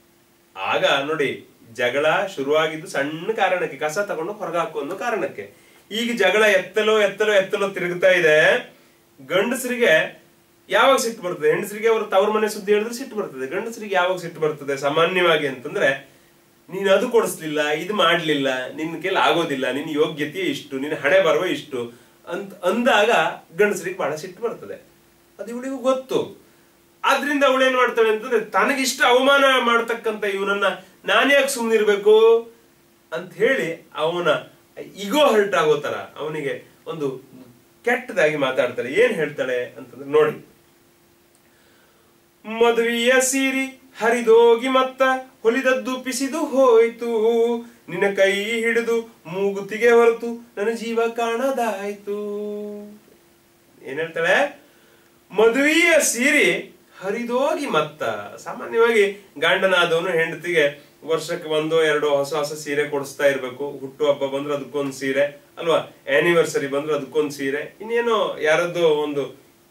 ಆಗ ನೋಡಿ ಜಗಳ ಶುರುವಾಗಿದ್ದು ಸಣ್ಣ ಕಾರಣಕ್ಕೆ ಕಸ ತಗೊಂಡು ಹೊರಗೆ ಹಾಕು ಅನ್ನೋ ಕಾರಣಕ್ಕೆ ಈಗ ಜಗಳ ಎತ್ತಲೋ ಎತ್ತಲೋ ಎತ್ತಲೋ ತಿರುಗ್ತಾ ಇದೆ ಗಂಡಸರಿಗೆ ಯಾವಾಗ ಸಿಟ್ಟು ಬರ್ತದೆ ಹೆಂಡಸರಿಗೆ ಅವ್ರ ತವ್ರ ಮನೆ ಸುದ್ದಿ ಹೇಳಿದ್ರೆ ಸಿಟ್ಟು ಬರ್ತದೆ ಗಂಡಸರಿಗೆ ಯಾವಾಗ ಸಿಟ್ಟು ಬರ್ತದೆ ಸಾಮಾನ್ಯವಾಗಿ ಅಂತಂದ್ರೆ ನೀನು ಅದು ಕೊಡಿಸ್ಲಿಲ್ಲ ಇದು ಮಾಡ್ಲಿಲ್ಲ ನಿನ್ನ ಕೈಲಿ ಆಗೋದಿಲ್ಲ ನಿನ್ನ ಯೋಗ್ಯತೆ ಇಷ್ಟು ನಿನ್ನ ಹಣೆ ಬರುವ ಇಷ್ಟು ಅಂತ ಅಂದಾಗ ಗಂಡಸರಿಗೆ ಬಹಳ ಸಿಟ್ಟು ಬರ್ತದೆ ಅದು ಇವಳಿಗೂ ಗೊತ್ತು ಆದ್ರಿಂದ ಅವಳೇನ್ ಮಾಡ್ತಾಳೆ ಅಂತಂದ್ರೆ ತನಗಿಷ್ಟ ಅವಮಾನ ಮಾಡ್ತಕ್ಕಂತ ಇವನನ್ನ ನಾನ್ಯಾಕೆ ಸುಮ್ಮನಿರ್ಬೇಕು ಅಂತ ಹೇಳಿ ಅವನ ಇಗೋ ಹರ್ಟ್ ಆಗೋ ತರ ಅವನಿಗೆ ಒಂದು ಕೆಟ್ಟದಾಗಿ ಮಾತಾಡ್ತಾಳೆ ಏನ್ ಹೇಳ್ತಾಳೆ ಅಂತಂದ್ರೆ ನೋಡಿ ಮದುವೆಯ ಸೀರಿ ಹರಿದೋಗಿ ಮತ್ತ ಹೊಲಿದದ್ದು ಪಿಸಿದು ಹೋಯ್ತು ನಿನ್ನ ಕೈ ಹಿಡಿದು ಮೂಗುತಿಗೆ ಹೊರತು ನನ್ನ ಜೀವ ಕಾಣದಾಯ್ತು ಏನ್ ಹೇಳ್ತಾಳೆ ಮದುವೆಯ ಸೀರೆ ಹರಿದೋಗಿ ಮತ್ತ ಸಾಮಾನ್ಯವಾಗಿ ಗಂಡನಾದವನು ಹೆಂಡತಿಗೆ ವರ್ಷಕ್ಕೆ ಒಂದೋ ಎರಡೋ ಹೊಸ ಹೊಸ ಸೀರೆ ಕೊಡಿಸ್ತಾ ಇರ್ಬೇಕು ಹುಟ್ಟು ಹಬ್ಬ ಬಂದ್ರೆ ಅದಕ್ಕೊಂದು ಸೀರೆ ಅಲ್ವಾ ಆನಿವರ್ಸರಿ ಬಂದ್ರೆ ಅದಕ್ಕೊಂದು ಸೀರೆ ಇನ್ನೇನೋ ಯಾರದ್ದೋ ಒಂದು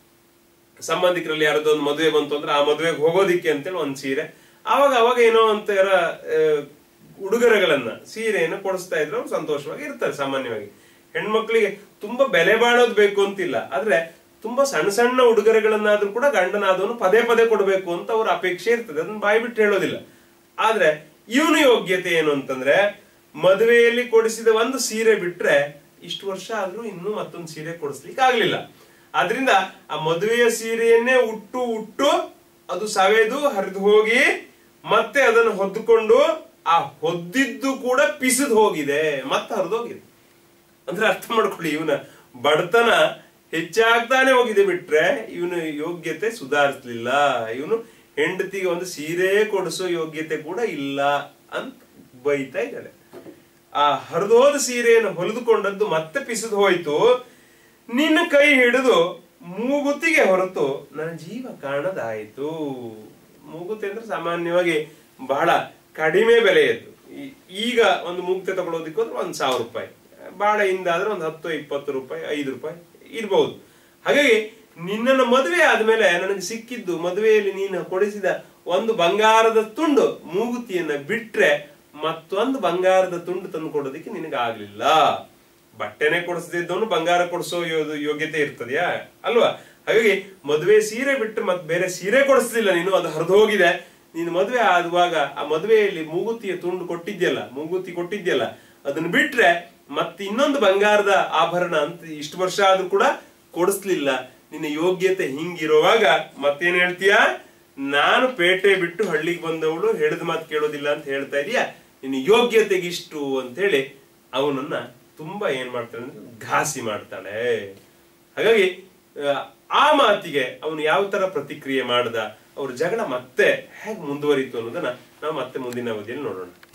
ಸಂಬಂಧಿಕರಲ್ಲಿ ಯಾರದೋ ಒಂದು ಮದುವೆ ಬಂತು ಅಂದ್ರೆ ಆ ಮದುವೆಗೆ ಹೋಗೋದಿಕ್ಕೆ ಅಂತೇಳಿ ಒಂದು ಸೀರೆ ಆವಾಗ ಅವಾಗ ಏನೋ ಒಂಥರ ಆ, ಉಡುಗೊರೆಗಳನ್ನ ಸೀರೆಯನ್ನು ಕೊಡಿಸ್ತಾ ಇದ್ರೆ ಅವ್ರು ಸಂತೋಷವಾಗಿ ಇರ್ತಾರೆ ಸಾಮಾನ್ಯವಾಗಿ ಹೆಣ್ಮಕ್ಳಿಗೆ ತುಂಬಾ ಬೆಲೆ ಬಾಳೋದು ಬೇಕು ಅಂತಿಲ್ಲ ಆದ್ರೆ ತುಂಬಾ ಸಣ್ಣ ಸಣ್ಣ ಉಡುಗೊರೆಗಳನ್ನಾದ್ರೂ ಕೂಡ ಗಂಡನಾದವನು ಪದೇ ಪದೇ ಕೊಡಬೇಕು ಅಂತ ಅವ್ರ ಅಪೇಕ್ಷೆ ಇರ್ತದೆ ಅದನ್ನ ಬಾಯಿ ಬಿಟ್ಟು ಹೇಳೋದಿಲ್ಲ ಆದ್ರೆ ಇವನು ಯೋಗ್ಯತೆ ಏನು ಅಂತಂದ್ರೆ ಮದುವೆಯಲ್ಲಿ ಕೊಡಿಸಿದ ಒಂದು ಸೀರೆ ಬಿಟ್ರೆ ಇಷ್ಟು ವರ್ಷ ಆದ್ರೂ ಇನ್ನೂ ಮತ್ತೊಂದು ಸೀರೆ ಕೊಡಿಸ್ಲಿಕ್ಕೆ ಆಗ್ಲಿಲ್ಲ ಆದ್ರಿಂದ ಆ ಮದುವೆಯ ಸೀರೆಯನ್ನೇ ಉಟ್ಟು ಉಟ್ಟು ಅದು ಸವೆದು ಹರಿದು ಹೋಗಿ ಮತ್ತೆ ಅದನ್ನು ಹೊದ್ದುಕೊಂಡು ಆ ಹೊದ್ದಿದ್ದು ಕೂಡ ಪಿಸಿದು ಹೋಗಿದೆ ಮತ್ತೆ ಹರಿದು ಹೋಗಿದೆ ಅಂದ್ರೆ ಅರ್ಥ ಮಾಡ್ಕೊಳ್ಳಿ ಇವನ ಬಡತನ ಹೆಚ್ಚಾಗ್ತಾನೆ ಹೋಗಿದೆ ಬಿಟ್ರೆ ಇವನ ಯೋಗ್ಯತೆ ಸುಧಾರಿಸ್ಲಿಲ್ಲ ಇವನು ಹೆಂಡತಿಗೆ ಒಂದು ಸೀರೆ ಕೊಡಿಸೋ ಯೋಗ್ಯತೆ ಕೂಡ ಇಲ್ಲ ಅಂತ ಬೈತಾ ಇದ್ದಾಳೆ ಆ ಹರಿದೋದ ಸೀರೆಯನ್ನು ಹೊಲಿದುಕೊಂಡದ್ದು ಮತ್ತೆ ಪಿಸಿದು ಹೋಯ್ತು ನಿನ್ನ ಕೈ ಹಿಡಿದು ಮೂಗುತಿಗೆ ಹೊರತು ನನ್ನ ಜೀವ ಕಾಣದಾಯಿತು ಮೂಗುತಿ ಅಂದ್ರೆ ಸಾಮಾನ್ಯವಾಗಿ ಬಹಳ ಕಡಿಮೆ ಬೆಲೆಯದ್ದು ಈ- ಈಗ ಒಂದು ಮೂಗುತಿ ತಗೊಳ್ಳೋದಕ್ಕೆ ಹೋದ್ರೆ ಒಂದ್ ಸಾವಿರ ರೂಪಾಯಿ ಬಹಳ ಹಿಂದಾದ್ರೆ ಒಂದು ಹತ್ತು ಇಪ್ಪತ್ತು ರೂಪಾಯಿ ಐದು ರೂಪಾಯಿ ಇರ್ಬಹುದು ಹಾಗಾಗಿ ನಿನ್ನನ್ನು ಮದುವೆ ಆದ್ಮೇಲೆ ನನಗೆ ಸಿಕ್ಕಿದ್ದು ಮದುವೆಯಲ್ಲಿ ನೀನು ಕೊಡಿಸಿದ ಒಂದು ಬಂಗಾರದ ತುಂಡು ಮೂಗುತಿಯನ್ನ ಬಿಟ್ರೆ ಮತ್ತೊಂದು ಬಂಗಾರದ ತುಂಡು ತಂದು ಕೊಡೋದಕ್ಕೆ ನಿನಗೆ ಆಗ್ಲಿಲ್ಲ ಬಟ್ಟೆನೆ ಕೊಡಿಸದಿದ್ದವನು ಬಂಗಾರ ಕೊಡಿಸೋ ಯೋ- ಯೋಗ್ಯತೆ ಇರ್ತದೆಯಾ ಅಲ್ವಾ ಹಾಗಾಗಿ ಮದುವೆ ಸೀರೆ ಬಿಟ್ಟು ಮತ್ತೆ ಬೇರೆ ಸೀರೆ ಕೊಡಿಸ್ಲಿಲ್ಲ ನೀನು ಅದು ಹರಿದು ಹೋಗಿದೆ ನೀನು ಮದುವೆ ಆಗುವಾಗ ಆ ಮದುವೆಯಲ್ಲಿ ಮೂಗುತಿಯ ತುಂಡು ಕೊಟ್ಟಿದ್ಯಲ್ಲ ಮೂಗುತಿ ಕೊಟ್ಟಿದ್ಯಲ್ಲ ಅದನ್ನ ಬಿಟ್ರೆ ಮತ್ತೆ ಇನ್ನೊಂದು ಬಂಗಾರದ ಆಭರಣ ಅಂತ ಇಷ್ಟು ವರ್ಷ ಆದ್ರೂ ಕೂಡ ಕೊಡಿಸ್ಲಿಲ್ಲ ನಿನ್ನ ಯೋಗ್ಯತೆ ಹಿಂಗಿರುವಾಗ ಮತ್ತೇನ್ ಹೇಳ್ತೀಯಾ ನಾನು ಪೇಟೆ ಬಿಟ್ಟು ಹಳ್ಳಿಗೆ ಬಂದವಳು ಹೇಳಿದ ಮಾತು ಕೇಳೋದಿಲ್ಲ ಅಂತ ಹೇಳ್ತಾ ಇದೀಯಾ ನಿನ್ನ ಯೋಗ್ಯತೆಗಿಷ್ಟು ಅಂತ ಹೇಳಿ ಅವನನ್ನ ತುಂಬಾ ಏನ್ ಮಾಡ್ತಾಳೆ ಅಂದ್ರೆ ಘಾಸಿ ಮಾಡ್ತಾಳೆ ಹಾಗಾಗಿ ಆ, ಆ ಮಾತಿಗೆ ಅವನು ಯಾವ ತರ ಪ್ರತಿಕ್ರಿಯೆ ಮಾಡ್ದ ಅವ್ರ ಜಗಳ ಮತ್ತೆ ಹೇಗೆ ಮುಂದುವರಿತು ಅನ್ನೋದನ್ನ ನಾವು ಮತ್ತೆ ಮುಂದಿನ ಅವಧಿಯಲ್ಲಿ ನೋಡೋಣ